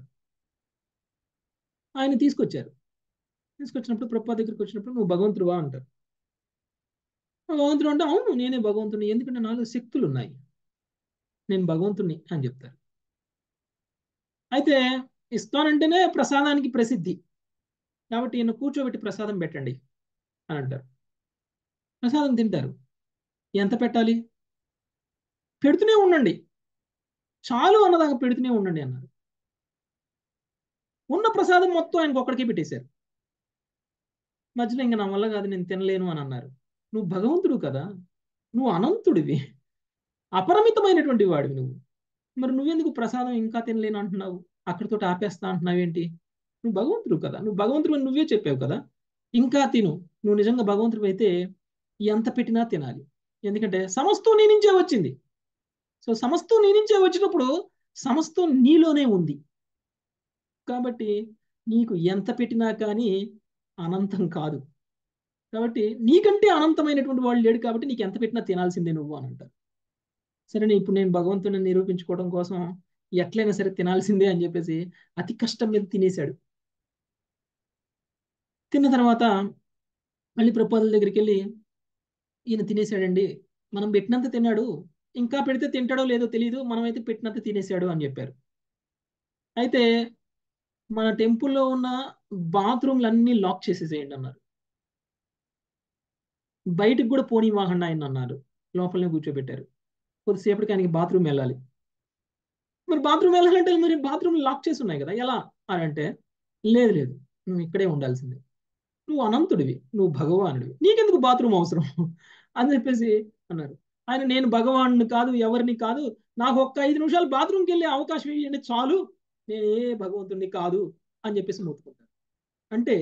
Speaker 1: ఆయన తీసుకొచ్చారు తీసుకొచ్చినప్పుడు ప్రభా దగ్గరికి వచ్చినప్పుడు నువ్వు భగవంతుడువా అంటారు భగవంతుడు అంటే అవును నేనే భగవంతుని ఎందుకంటే నాలో శక్తులు ఉన్నాయి నేను భగవంతుని అని చెప్తారు అయితే ఇస్తానంటేనే ప్రసాదానికి ప్రసిద్ధి కాబట్టి ఈయన కూర్చోబెట్టి ప్రసాదం పెట్టండి అని అంటారు ప్రసాదం తింటారు ఎంత పెట్టాలి పెడుతూనే ఉండండి చాలు అన్నదాకా పెడుతూనే ఉండండి అన్నారు ఉన్న ప్రసాదం మొత్తం ఆయనకు ఒక్కడికే పెట్టేశారు మధ్యలో ఇంకా నా వల్ల కాదు నేను తినలేను అని అన్నారు నువ్వు భగవంతుడు కదా నువ్వు అనంతుడివి అపరిమితమైనటువంటి వాడివి నువ్వు మరి నువ్వెందుకు ప్రసాదం ఇంకా తినలేను అంటున్నావు అక్కడితో ఆపేస్తా అంటున్నావు ఏంటి నువ్వు భగవంతుడు కదా నువ్వు భగవంతుడు అని నువ్వే చెప్పావు కదా ఇంకా తిను నువ్వు నిజంగా భగవంతుడు అయితే ఎంత పెట్టినా తినాలి ఎందుకంటే సమస్తం నీ నుంచే వచ్చింది సో సమస్తం నీ నుంచే వచ్చినప్పుడు సమస్తం నీలోనే ఉంది కాబట్టి నీకు ఎంత పెట్టినా కానీ అనంతం కాదు కాబట్టి నీకంటే అనంతమైనటువంటి వాళ్ళు లేడు కాబట్టి నీకు ఎంత పెట్టినా తినాల్సిందే నువ్వు అని అంటారు సరే ఇప్పుడు నేను భగవంతుని నిరూపించుకోవడం కోసం ఎట్లయినా సరే తినాల్సిందే అని చెప్పేసి అతి కష్టం మీద తినేశాడు తిన్న తర్వాత మళ్ళీ ప్రపోజల్ దగ్గరికి వెళ్ళి ఈయన తినేశాడండి మనం పెట్టినంత తిన్నాడు ఇంకా పెడితే తింటాడో లేదో తెలియదు మనమైతే పెట్టినంత తినేశాడు అని చెప్పారు అయితే మన టెంపుల్లో ఉన్న బాత్రూమ్లు అన్ని లాక్ చేసేసేయండి అన్నారు బయటకు కూడా పోనీ వాహండి ఆయన అన్నారు లోపలనే కూర్చోబెట్టారు కొద్దిసేపటికి ఆయనకి బాత్రూమ్ వెళ్ళాలి మరి బాత్రూమ్ వెళ్ళాలంటే మరి బాత్రూమ్ లాక్ చేసి ఉన్నాయి కదా ఎలా అని అంటే లేదు లేదు నువ్వు ఇక్కడే ఉండాల్సిందే నువ్వు అనంతుడివి నువ్వు భగవానుడివి నీకెందుకు బాత్రూమ్ అవసరం అని చెప్పేసి అన్నారు ఆయన నేను భగవానుని కాదు ఎవరిని కాదు నాకు ఒక్క ఐదు నిమిషాలు బాత్రూమ్కి వెళ్ళే అవకాశం ఇవ్వండి చాలు నేను ఏ భగవంతుడిని కాదు అని చెప్పేసి మొత్తుకుంటారు అంటే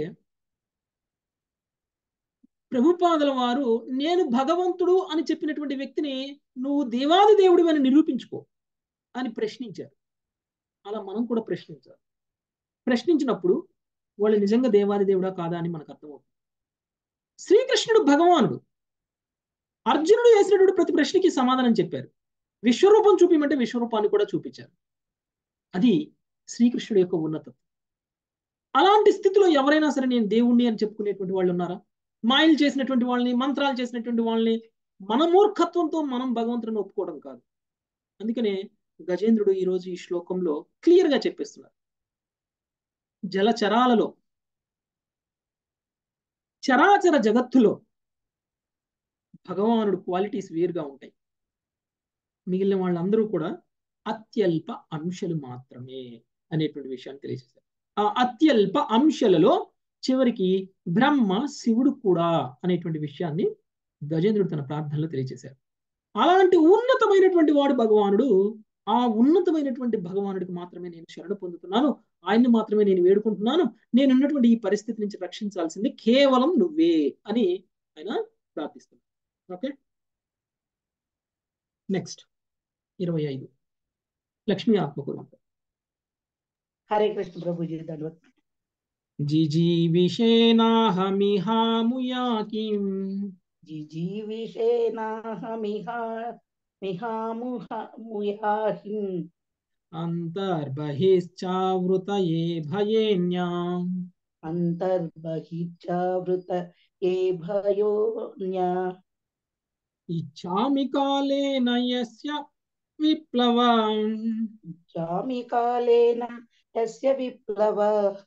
Speaker 1: ప్రభుపాదుల వారు నేను భగవంతుడు అని చెప్పినటువంటి వ్యక్తిని నువ్వు దేవాది దేవుడు అని నిరూపించుకో అని ప్రశ్నించారు అలా మనం కూడా ప్రశ్నించాలి ప్రశ్నించినప్పుడు వాళ్ళు నిజంగా దేవాది దేవుడా కాదా అని మనకు అర్థమవుతుంది శ్రీకృష్ణుడు భగవానుడు అర్జునుడు వేసినటువంటి ప్రతి ప్రశ్నకి సమాధానం చెప్పారు విశ్వరూపం చూపించమంటే విశ్వరూపాన్ని కూడా చూపించారు అది శ్రీకృష్ణుడు యొక్క ఉన్నతం అలాంటి స్థితిలో ఎవరైనా సరే నేను దేవుణ్ణి అని చెప్పుకునేటువంటి వాళ్ళు ఉన్నారా మాయలు చేసినటువంటి వాళ్ళని మంత్రాలు చేసినటువంటి వాళ్ళని మన మూర్ఖత్వంతో మనం భగవంతుడిని ఒప్పుకోవడం కాదు అందుకనే గజేంద్రుడు ఈరోజు ఈ శ్లోకంలో క్లియర్ గా చెప్పేస్తున్నారు జలచరాలలో చరాచర జగత్తులో భగవానుడు క్వాలిటీస్ వేరుగా ఉంటాయి మిగిలిన వాళ్ళందరూ కూడా అత్యల్ప అంశాలు మాత్రమే అనేటువంటి విషయాన్ని తెలియజేశారు ఆ అత్యల్ప అంశాలలో చివరికి బ్రహ్మ శివుడు కూడా అనేటువంటి విషయాన్ని గజేంద్రుడు తన ప్రార్థనలో తెలియజేశారు అలాంటి ఉన్నతమైనటువంటి వాడు భగవానుడు ఆ ఉన్నతమైనటువంటి భగవానుడికి మాత్రమే నేను శరణు పొందుతున్నాను ఆయన్ని మాత్రమే నేను వేడుకుంటున్నాను నేను ఉన్నటువంటి ఈ పరిస్థితి నుంచి రక్షించాల్సింది కేవలం నువ్వే అని ఆయన ప్రార్థిస్తున్నాడు ఓకే నెక్స్ట్ ఇరవై ఐదు లక్ష్మీ ఆత్మకురు
Speaker 3: హరే కృష్ణ ప్రభుజీ ధన్యవాద
Speaker 1: జిజీవిషేనాహమిహాముయాకిం
Speaker 3: జిజీవిషేనాహమిహా మిహాముహ ముయాహిం
Speaker 1: అంతర్బహిశ్చావృతయే భయేన్యాం
Speaker 3: అంతర్బహిర్చావృత ఏ భయోన్యా
Speaker 1: ఇచ్చామి కాలేన యస్య విప్లవం
Speaker 3: చామి కాలేన యస్య విప్లవ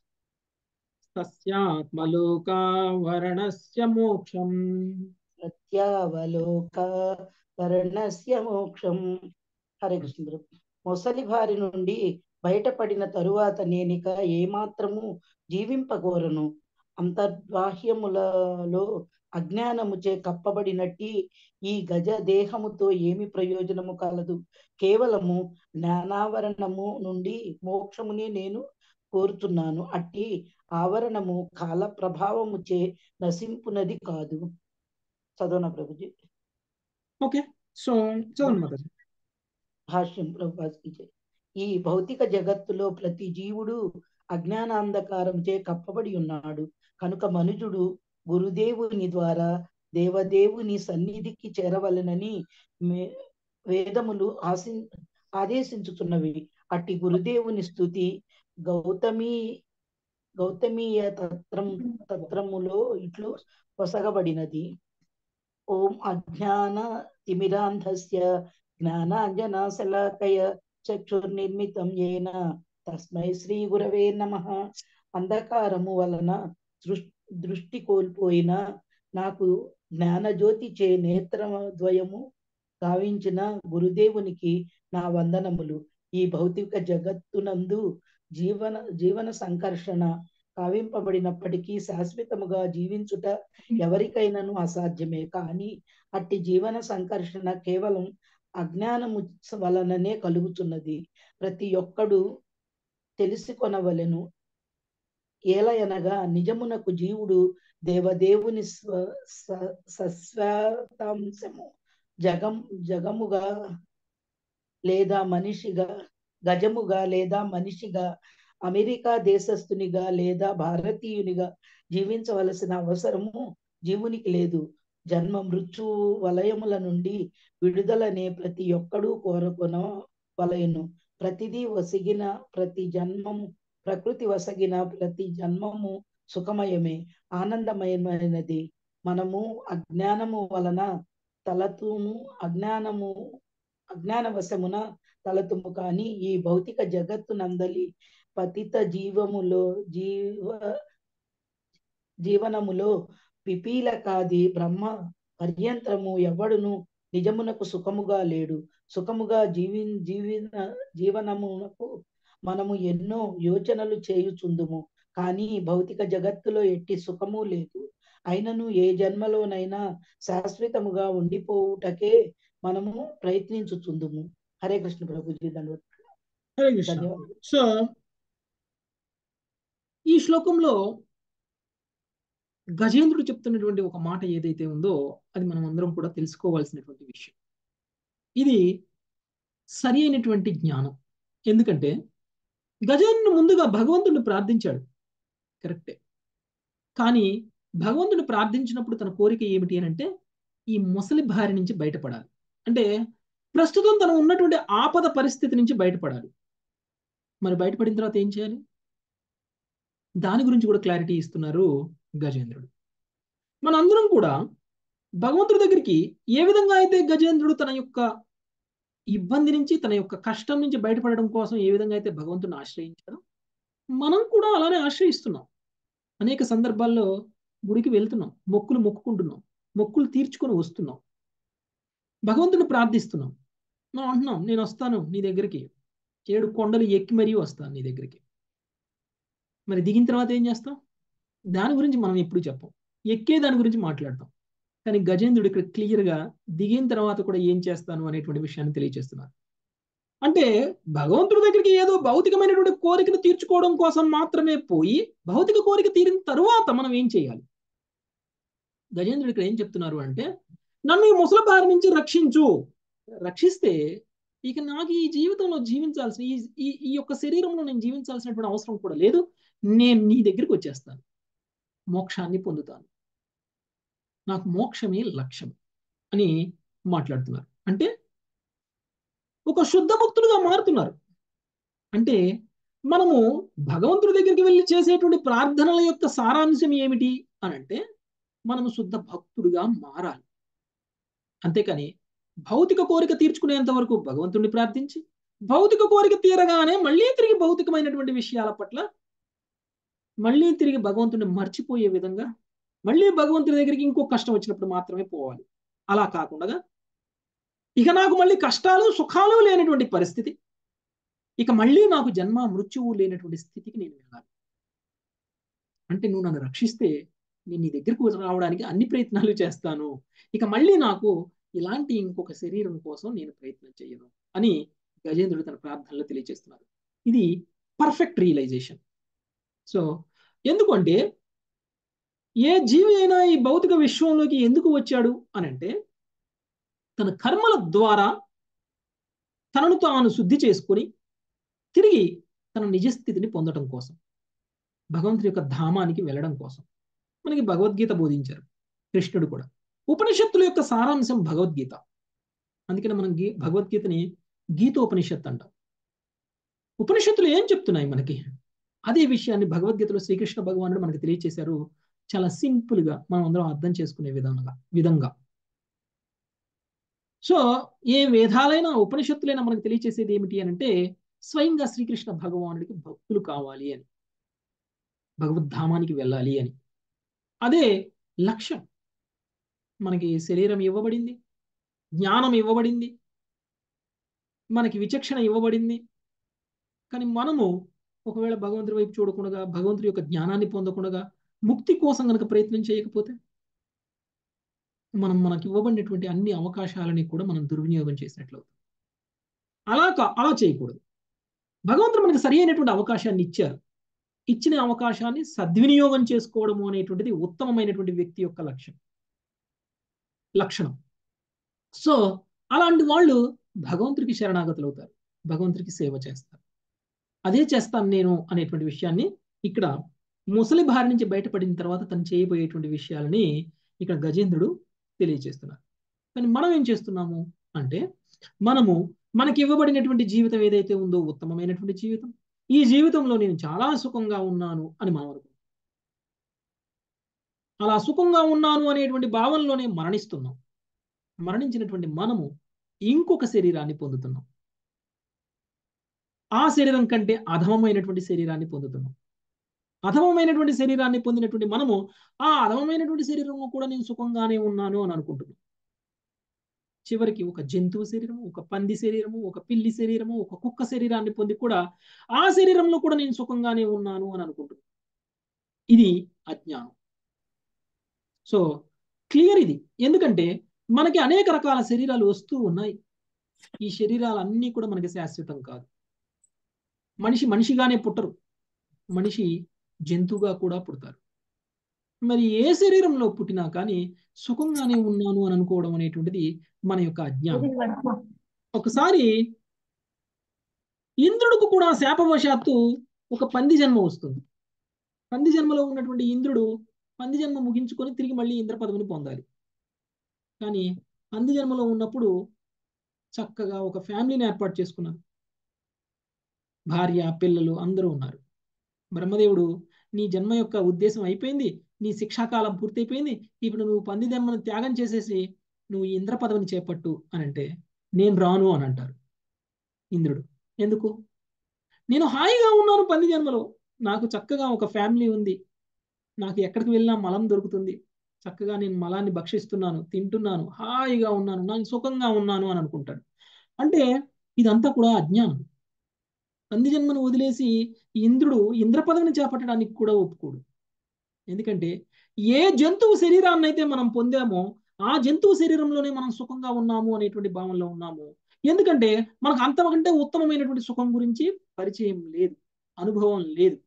Speaker 1: తస్యాత్మలోకావరణస్య మోక్షం
Speaker 3: సత్యావలోక వర్ణస్య మోక్షం హరే కృష్ణ ప్రభు. మొసలి బారి నుండి బయటపడిన తరువాత నేనిక ఏమాత్రము జీవింపగోరను అంతర్బాహ్యములలో అజ్ఞానముచే కప్పబడినట్టి ఈ గజ దేహముతో ఏమి ప్రయోజనము కలదు కేవలము జ్ఞానావరణము నుండి మోక్షముని నేను కోరుతున్నాను అట్టి ఆవరణము కాల ప్రభావముచే నశింపునది కాదు చదవన ప్రభుజీ
Speaker 1: ఓకే సో చదవండి మాతాజీ
Speaker 3: భాష్యం ప్రభుపాదికి జై. ఈ భౌతిక జగత్తులో ప్రతి జీవుడు అజ్ఞానాంధకారంచే కప్పబడి ఉన్నాడు కనుక మనుజుడు గురుదేవుని ద్వారా దేవదేవుని సన్నిధికి చేరవలెనని మే- వేదములు ఆశి ఆదేశించుతున్నవి అట్టి గురుదేవుని స్థుతి గౌతమి గౌతమీయ తత్రం తత్రములో ఇట్లు పొసగబడినది ఓం అజ్ఞాన తిమిరాంధస్య జ్ఞానాంజనాశలాకయ చక్షుర్నిర్మితం ఏన తస్మై శ్రీ గురవే నమ అంధకారము వలన దృష్- దృష్టి కోల్పోయిన నాకు జ్ఞానజ్యోతి చే నేత్రద్వయము గావించిన గురుదేవునికి నా వందనములు ఈ భౌతిక జగత్తునందు జీవన జీవన సంకర్షణ కావింపబడినప్పటికీ శాశ్వతముగా జీవించుట ఎవరికైనాను అసాధ్యమే కానీ అట్టి జీవన సంకర్షణ కేవలం అజ్ఞానము వలననే కలుగుతున్నది ప్రతి ఒక్కడు తెలుసుకొనవలెను ఏలయనగా నిజమునకు జీవుడు దేవదేవుని స్వ స- సస్వాతాంశము జగం జగముగా లేదా మనిషిగా గజముగా లేదా మనిషిగా అమెరికా దేశస్థునిగా లేదా భారతీయునిగా జీవించవలసిన అవసరము జీవునికి లేదు జన్మ మృత్యు వలయముల నుండి విడుదలనే ప్రతి ఒక్కడూ కోరుకొన వలయను ప్రతిదీ వసిగిన ప్రతి జన్మము ప్రకృతి వసగిన ప్రతి జన్మము సుఖమయమే ఆనందమయమైనది మనము అజ్ఞానము వలన తలతుము అజ్ఞానము అజ్ఞానవశమున తలతుము కానీ ఈ భౌతిక జగత్తు నందలి పతిత జీవములో జీవ జీవనములో పిపీలకాది బ్రహ్మ పర్యంతరము ఎవడును నిజమునకు సుఖముగా లేడు సుఖముగా జీవి జీవిన జీవనమునకు మనము ఎన్నో యోచనలు చేయుచుందుము కానీ భౌతిక జగత్తులో ఎట్టి సుఖము లేదు అయినను ఏ జన్మలోనైనా శాశ్వతముగా ఉండిపోవుటకే మనము ప్రయత్నించుచుందుము హరే కృష్ణ ప్రభుజీ ధన్యవాదాలు
Speaker 1: హరే కృష్ణ
Speaker 3: ధన్యవాదాలు
Speaker 1: సో ఈ శ్లోకంలో గజేంద్రుడు చెప్తున్నటువంటి ఒక మాట ఏదైతే ఉందో అది మనం అందరం కూడా తెలుసుకోవాల్సినటువంటి విషయం ఇది సరి అయినటువంటి జ్ఞానం ఎందుకంటే గజేంద్రుడు ముందుగా భగవంతుడిని ప్రార్థించాడు కరెక్టే కానీ భగవంతుడు ప్రార్థించినప్పుడు తన కోరిక ఏమిటి అని అంటే ఈ ముసలి భారి నుంచి బయటపడాలి అంటే ప్రస్తుతం తను ఉన్నటువంటి ఆపద పరిస్థితి నుంచి బయటపడాలి మరి బయటపడిన తర్వాత ఏం చేయాలి దాని గురించి కూడా క్లారిటీ ఇస్తున్నారు గజేంద్రుడు మనందరం కూడా భగవంతుడి దగ్గరికి ఏ విధంగా అయితే గజేంద్రుడు తన యొక్క ఇబ్బంది నుంచి తన యొక్క కష్టం నుంచి బయటపడడం కోసం ఏ విధంగా అయితే భగవంతుడిని ఆశ్రయించాడో మనం కూడా అలానే ఆశ్రయిస్తున్నాం అనేక సందర్భాల్లో గుడికి వెళ్తున్నాం మొక్కులు మొక్కుకుంటున్నాం మొక్కులు తీర్చుకొని వస్తున్నాం భగవంతుడిని ప్రార్థిస్తున్నాం మనం అంటున్నాం నేను వస్తాను నీ దగ్గరికి ఏడు కొండలు ఎక్కి మరీ వస్తాను నీ దగ్గరికి మరి దిగిన తర్వాత ఏం చేస్తాం దాని గురించి మనం ఎప్పుడు చెప్పం ఎక్కే దాని గురించి మాట్లాడతాం కానీ గజేంద్రుడు ఇక్కడ క్లియర్గా దిగిన తర్వాత కూడా ఏం చేస్తాను అనేటువంటి విషయాన్ని తెలియజేస్తున్నారు అంటే భగవంతుడి దగ్గరికి ఏదో భౌతికమైనటువంటి కోరికను తీర్చుకోవడం కోసం మాత్రమే పోయి భౌతిక కోరిక తీరిన తరువాత మనం ఏం చేయాలి గజేంద్రుడు ఇక్కడ ఏం చెప్తున్నారు అంటే నన్ను ఈ ముసలి బారి నుంచి రక్షించు రక్షిస్తే ఇక నాకు ఈ జీవితంలో జీవించాల్సిన ఈ ఈ ఈ యొక్క శరీరంలో నేను జీవించాల్సినటువంటి అవసరం కూడా లేదు నేను నీ దగ్గరికి వచ్చేస్తాను మోక్షాన్ని పొందుతాను నాకు మోక్షమే లక్ష్యం అని మాట్లాడుతున్నారు అంటే ఒక శుద్ధ భక్తులుగా మారుతున్నారు అంటే మనము భగవంతుడి దగ్గరికి వెళ్ళి చేసేటువంటి ప్రార్థనల యొక్క సారాంశం ఏమిటి అని అంటే మనము శుద్ధ భక్తుడుగా మారాలి అంతేకాని భౌతిక కోరిక తీర్చుకునేంత వరకు భగవంతుడిని ప్రార్థించి భౌతిక కోరిక తీరగానే మళ్ళీ తిరిగి భౌతికమైనటువంటి విషయాల పట్ల మళ్ళీ తిరిగి భగవంతుడిని మర్చిపోయే విధంగా మళ్ళీ భగవంతుడి దగ్గరికి ఇంకో కష్టం వచ్చినప్పుడు మాత్రమే పోవాలి అలా కాకుండా ఇక నాకు మళ్ళీ కష్టాలు సుఖాలు లేనటువంటి పరిస్థితి ఇక మళ్ళీ నాకు జన్మ మృత్యువు లేనటువంటి స్థితికి నేను వెళ్ళాలి అంటే నువ్వు నన్ను రక్షిస్తే నేను నీ దగ్గరకు రావడానికి అన్ని ప్రయత్నాలు చేస్తాను ఇక మళ్ళీ నాకు ఇలాంటి ఇంకొక శరీరం కోసం నేను ప్రయత్నం చేయను అని గజేంద్రుడు తన ప్రార్థనలో తెలియజేస్తున్నారు ఇది పర్ఫెక్ట్ రియలైజేషన్ సో ఎందుకంటే ఏ జీవి అయినా ఈ భౌతిక విశ్వంలోకి ఎందుకు వచ్చాడు అని అంటే తన కర్మల ద్వారా తనను తాను శుద్ధి చేసుకొని తిరిగి తన నిజస్థితిని పొందడం కోసం భగవంతుడి యొక్క ధామానికి వెళ్ళడం కోసం మనకి భగవద్గీత బోధించారు కృష్ణుడు కూడా ఉపనిషత్తుల యొక్క సారాంశం భగవద్గీత అందుకని మనం గీ భగవద్గీతని గీతోపనిషత్ అంటాం ఉపనిషత్తులు ఏం చెప్తున్నాయి మనకి అదే విషయాన్ని భగవద్గీతలో శ్రీకృష్ణ భగవానుడు మనకి తెలియచేశారు చాలా సింపుల్ గా మనం అందరం అర్థం చేసుకునే విధంగా విధంగా సో ఏ వేదాలైనా ఉపనిషత్తులైనా మనకు తెలియచేసేది ఏమిటి అని అంటే స్వయంగా శ్రీకృష్ణ భగవానుడికి భక్తులు కావాలి అని భగవద్ధామానికి వెళ్ళాలి అని అదే లక్ష్యం మనకి శరీరం ఇవ్వబడింది జ్ఞానం ఇవ్వబడింది మనకి విచక్షణ ఇవ్వబడింది కానీ మనము ఒకవేళ భగవంతుడి వైపు చూడకుండా భగవంతుడి యొక్క జ్ఞానాన్ని పొందకుండా ముక్తి కోసం కనుక ప్రయత్నం చేయకపోతే మనం మనకి ఇవ్వబడినటువంటి అన్ని అవకాశాలని కూడా మనం దుర్వినియోగం చేసినట్లు అలా కా అలా చేయకూడదు భగవంతుడు మనకి సరి అయినటువంటి అవకాశాన్ని ఇచ్చారు ఇచ్చిన అవకాశాన్ని సద్వినియోగం చేసుకోవడము అనేటువంటిది ఉత్తమమైనటువంటి వ్యక్తి యొక్క లక్ష్యం లక్షణం సో అలాంటి వాళ్ళు భగవంతుడికి శరణాగతులు అవుతారు భగవంతుడికి సేవ చేస్తారు అదే చేస్తాను నేను అనేటువంటి విషయాన్ని ఇక్కడ ముసలి బారి నుంచి బయటపడిన తర్వాత తను చేయబోయేటువంటి విషయాలని ఇక్కడ గజేంద్రుడు తెలియజేస్తున్నారు కానీ మనం ఏం చేస్తున్నాము అంటే మనము మనకి ఇవ్వబడినటువంటి జీవితం ఏదైతే ఉందో ఉత్తమమైనటువంటి జీవితం ఈ జీవితంలో నేను చాలా సుఖంగా ఉన్నాను అని మనం అనుకుంటాం అలా సుఖంగా ఉన్నాను అనేటువంటి భావనలోనే మరణిస్తున్నాం మరణించినటువంటి మనము ఇంకొక శరీరాన్ని పొందుతున్నాం ఆ శరీరం కంటే అధమమైనటువంటి శరీరాన్ని పొందుతున్నాం అధమమైనటువంటి శరీరాన్ని పొందినటువంటి మనము ఆ అధమమైనటువంటి శరీరంలో కూడా నేను సుఖంగానే ఉన్నాను అని అనుకుంటున్నాం చివరికి ఒక జంతువు శరీరము ఒక పంది శరీరము ఒక పిల్లి శరీరము ఒక కుక్క శరీరాన్ని పొంది కూడా ఆ శరీరంలో కూడా నేను సుఖంగానే ఉన్నాను అని అనుకుంటున్నాను ఇది అజ్ఞానం సో క్లియర్ ఇది ఎందుకంటే మనకి అనేక రకాల శరీరాలు వస్తూ ఉన్నాయి ఈ శరీరాలన్నీ కూడా మనకి శాశ్వతం కాదు మనిషి మనిషిగానే పుట్టరు మనిషి జంతువుగా కూడా పుడతారు మరి ఏ శరీరంలో పుట్టినా కానీ సుఖంగానే ఉన్నాను అని అనుకోవడం అనేటువంటిది మన యొక్క అజ్ఞానం ఒకసారి ఇంద్రుడికి కూడా శాపవశాత్తు ఒక పంది జన్మ వస్తుంది పంది జన్మలో ఉన్నటువంటి ఇంద్రుడు పంది జన్మ ముగించుకొని తిరిగి మళ్ళీ ఇంద్ర పదవిని పొందాలి కానీ పంది జన్మలో ఉన్నప్పుడు చక్కగా ఒక ఫ్యామిలీని ఏర్పాటు చేసుకున్నారు భార్య పిల్లలు అందరూ ఉన్నారు బ్రహ్మదేవుడు నీ జన్మ యొక్క ఉద్దేశం అయిపోయింది నీ శిక్షాకాలం పూర్తయిపోయింది ఇప్పుడు నువ్వు పంది జన్మను త్యాగం చేసేసి నువ్వు ఈ ఇంద్ర పదవిని చేపట్టు అని అంటే నేను రాను అని అంటారు ఇంద్రుడు ఎందుకు నేను హాయిగా ఉన్నాను పంది జన్మలో నాకు చక్కగా ఒక ఫ్యామిలీ ఉంది నాకు ఎక్కడికి వెళ్ళినా మలం దొరుకుతుంది చక్కగా నేను మలాన్ని భక్షిస్తున్నాను తింటున్నాను హాయిగా ఉన్నాను నేను సుఖంగా ఉన్నాను అని అనుకుంటాడు అంటే ఇదంతా కూడా అజ్ఞానం పంది జన్మను వదిలేసి ఇంద్రుడు ఇంద్ర పదవిని చేపట్టడానికి కూడా ఒప్పుకోడు ఎందుకంటే ఏ జంతువు శరీరాన్ని అయితే మనం పొందామో ఆ జంతువు శరీరంలోనే మనం సుఖంగా ఉన్నాము అనేటువంటి భావనలో ఉన్నాము ఎందుకంటే మనకు అంతకంటే ఉత్తమమైనటువంటి సుఖం గురించి పరిచయం లేదు అనుభవం లేదు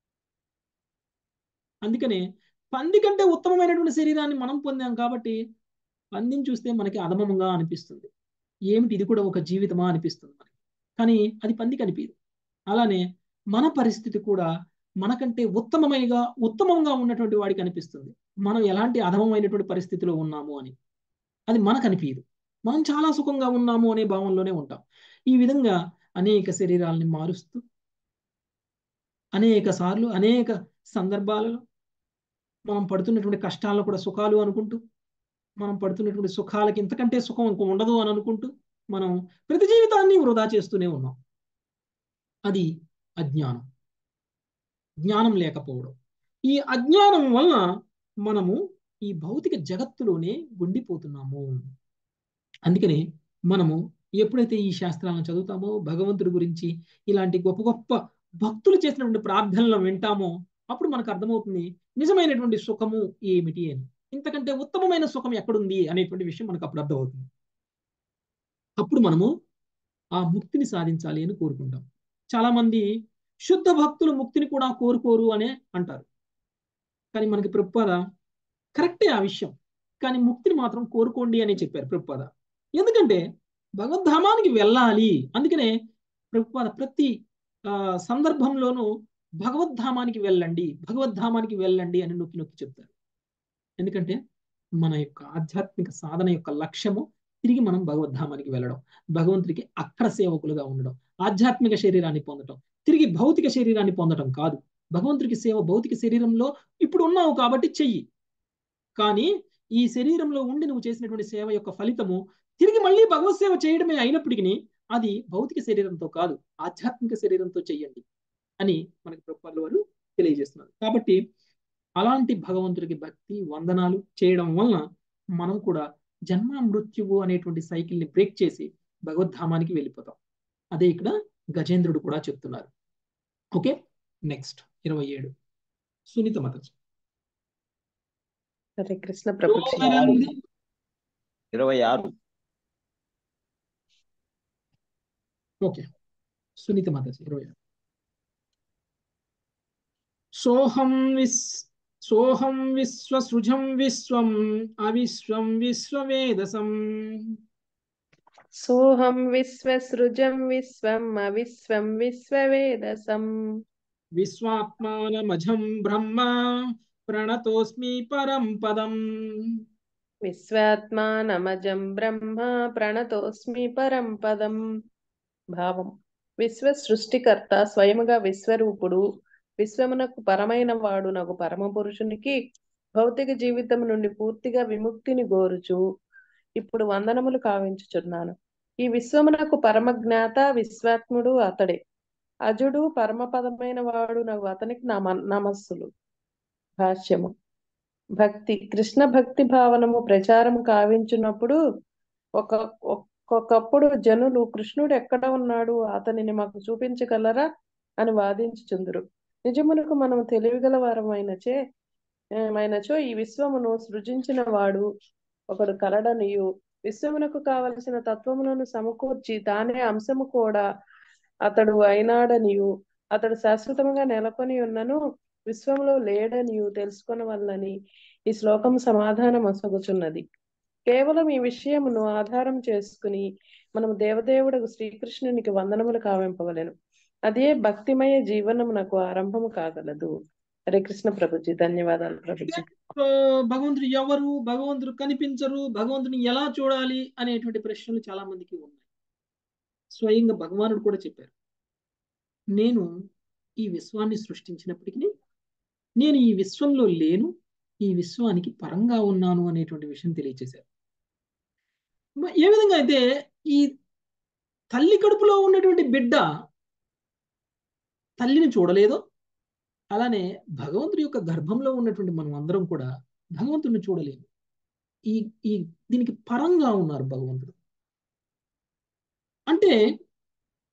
Speaker 1: అందుకనే పంది కంటే ఉత్తమమైనటువంటి శరీరాన్ని మనం పొందాం కాబట్టి పందిని చూస్తే మనకి అధమముగా అనిపిస్తుంది ఏమిటి ఇది కూడా ఒక జీవితమా అనిపిస్తుంది మనకి కానీ అది పందికి అనిపించదు అలానే మన పరిస్థితి కూడా మనకంటే ఉత్తమమైనగా ఉత్తమంగా ఉన్నటువంటి వాడికి అనిపిస్తుంది మనం ఎలాంటి అధమమైనటువంటి పరిస్థితిలో ఉన్నాము అని అది మనకు అనిపించదు మనం చాలా సుఖంగా ఉన్నాము అనే భావంలోనే ఉంటాం ఈ విధంగా అనేక శరీరాలని మారుస్తూ అనేక సార్లు అనేక సందర్భాలలో మనం పడుతున్నటువంటి కష్టాలను కూడా సుఖాలు అనుకుంటూ మనం పడుతున్నటువంటి సుఖాలకి ఇంతకంటే సుఖం ఇంకో ఉండదు అని అనుకుంటూ మనం ప్రతి జీవితాన్ని వృధా చేస్తూనే ఉన్నాం అది అజ్ఞానం జ్ఞానం లేకపోవడం ఈ అజ్ఞానం వలన మనము ఈ భౌతిక జగత్తులోనే గుండిపోతున్నాము అందుకని మనము ఎప్పుడైతే ఈ శాస్త్రాలను చదువుతామో భగవంతుడి గురించి ఇలాంటి గొప్ప గొప్ప భక్తులు చేసినటువంటి ప్రార్థనలు వింటామో అప్పుడు మనకు అర్థమవుతుంది నిజమైనటువంటి సుఖము ఏమిటి అని ఇంతకంటే ఉత్తమమైన సుఖం ఎక్కడుంది అనేటువంటి విషయం మనకు అప్పుడు అర్థమవుతుంది అప్పుడు మనము ఆ ముక్తిని సాధించాలి అని కోరుకుంటాం చాలా మంది శుద్ధ భక్తులు ముక్తిని కూడా కోరుకోరు అనే అంటారు కానీ మనకి ప్రభుపాద కరెక్టే ఆ విషయం కానీ ముక్తిని మాత్రం కోరుకోండి అని చెప్పారు ప్రభుపాద ఎందుకంటే భగవద్ధామానికి వెళ్ళాలి అందుకనే ప్రభుపాద ప్రతి సందర్భంలోనూ భగవద్ధామానికి వెళ్ళండి భగవద్ధామానికి వెళ్ళండి అని నొక్కి నొక్కి చెప్తారు ఎందుకంటే మన యొక్క ఆధ్యాత్మిక సాధన యొక్క లక్ష్యము తిరిగి మనం భగవద్ధామానికి వెళ్ళడం భగవంతుడికి అక్కడ సేవకులుగా ఉండడం ఆధ్యాత్మిక శరీరాన్ని పొందడం తిరిగి భౌతిక శరీరాన్ని పొందడం కాదు భగవంతుడికి సేవ భౌతిక శరీరంలో ఇప్పుడు ఉన్నావు కాబట్టి చెయ్యి కానీ ఈ శరీరంలో ఉండి నువ్వు చేసినటువంటి సేవ యొక్క ఫలితము తిరిగి మళ్ళీ భగవత్ సేవ చేయడమే అయినప్పటికీ అది భౌతిక శరీరంతో కాదు ఆధ్యాత్మిక శరీరంతో చెయ్యండి అని మనకి ప్రభుత్వాల వారు తెలియజేస్తున్నారు కాబట్టి అలాంటి భగవంతుడికి భక్తి వందనాలు చేయడం వలన మనం కూడా జన్మ మృత్యువు అనేటువంటి సైకిల్ ని బ్రేక్ చేసి భగవద్ధామానికి వెళ్ళిపోతాం అదే ఇక్కడ గజేంద్రుడు కూడా చెప్తున్నారు ఓకే నెక్స్ట్ ఇరవై ఏడు సునీత మత
Speaker 4: హరే కృష్ణ ప్రభుజీ
Speaker 2: ఇరవై ఆరు
Speaker 1: ఓకే సునీత మాతాజీ ఇరవై ఆరు సోహం విస్ సోహం విశ్వసృజం విశ్వం అవిశ్వం విశ్వవేదసం
Speaker 4: సోహం విశ్వసృజం విశ్వం అవిశ్వం విశ్వవేదసం
Speaker 1: విశ్వాత్మానమజం బ్రహ్మ ప్రణతోస్మి పరం పదం
Speaker 4: విశ్వాత్మానమజం బ్రహ్మ ప్రణతోస్మి పరం పదం భావం విశ్వ సృష్టికర్త స్వయముగా విశ్వరూపుడు విశ్వమునకు పరమైన వాడు నాకు పరమ పురుషునికి భౌతిక జీవితం నుండి పూర్తిగా విముక్తిని గోరుచు ఇప్పుడు వందనములు కావించుచున్నాను ఈ విశ్వమునకు పరమ జ్ఞాత విశ్వాత్ముడు అతడే అజుడు పరమపదమైన వాడు నాకు అతనికి నమ నమస్సులు భాష్యము భక్తి కృష్ణ భక్తి భావనము ప్రచారం కావించున్నప్పుడు ఒక ఒక్కొక్కప్పుడు జనులు కృష్ణుడు ఎక్కడ ఉన్నాడు అతనిని మాకు చూపించగలరా అని వాదించుచుందురు నిజమునకు మనం తెలివిగల వారమైనచే మైనచో ఈ విశ్వమును సృజించిన వాడు ఒకడు కలడనియు విశ్వమునకు కావలసిన తత్వములను సమకూర్చి తానే అంశము కూడా అతడు అయినాడనియు అతడు శాశ్వతముగా నెలకొని ఉన్నను విశ్వంలో లేడనియు తెలుసుకొనవల్లని ఈ శ్లోకం సమాధానం అసగుచున్నది కేవలం ఈ విషయమును ఆధారం చేసుకుని మనం దేవదేవుడు శ్రీకృష్ణునికి వందనములు కావింపవలెను అదే భక్తిమయ జీవనమునకు ఆరంభము కాగలదు హరే కృష్ణ ప్రభుజీ ధన్యవాదాలు ప్రభుజీ
Speaker 1: భగవంతుడు ఎవరు భగవంతుడు కనిపించరు భగవంతుని ఎలా చూడాలి అనేటువంటి ప్రశ్నలు చాలా మందికి ఉన్నాయి స్వయంగా భగవానుడు కూడా చెప్పారు నేను ఈ విశ్వాన్ని సృష్టించినప్పటికీ నేను ఈ విశ్వంలో లేను ఈ విశ్వానికి పరంగా ఉన్నాను అనేటువంటి విషయం తెలియచేశారు ఏ విధంగా అయితే ఈ తల్లి కడుపులో ఉన్నటువంటి బిడ్డ తల్లిని చూడలేదో అలానే భగవంతుడి యొక్క గర్భంలో ఉన్నటువంటి మనం అందరం కూడా భగవంతుడిని చూడలేము ఈ ఈ దీనికి పరంగా ఉన్నారు భగవంతుడు అంటే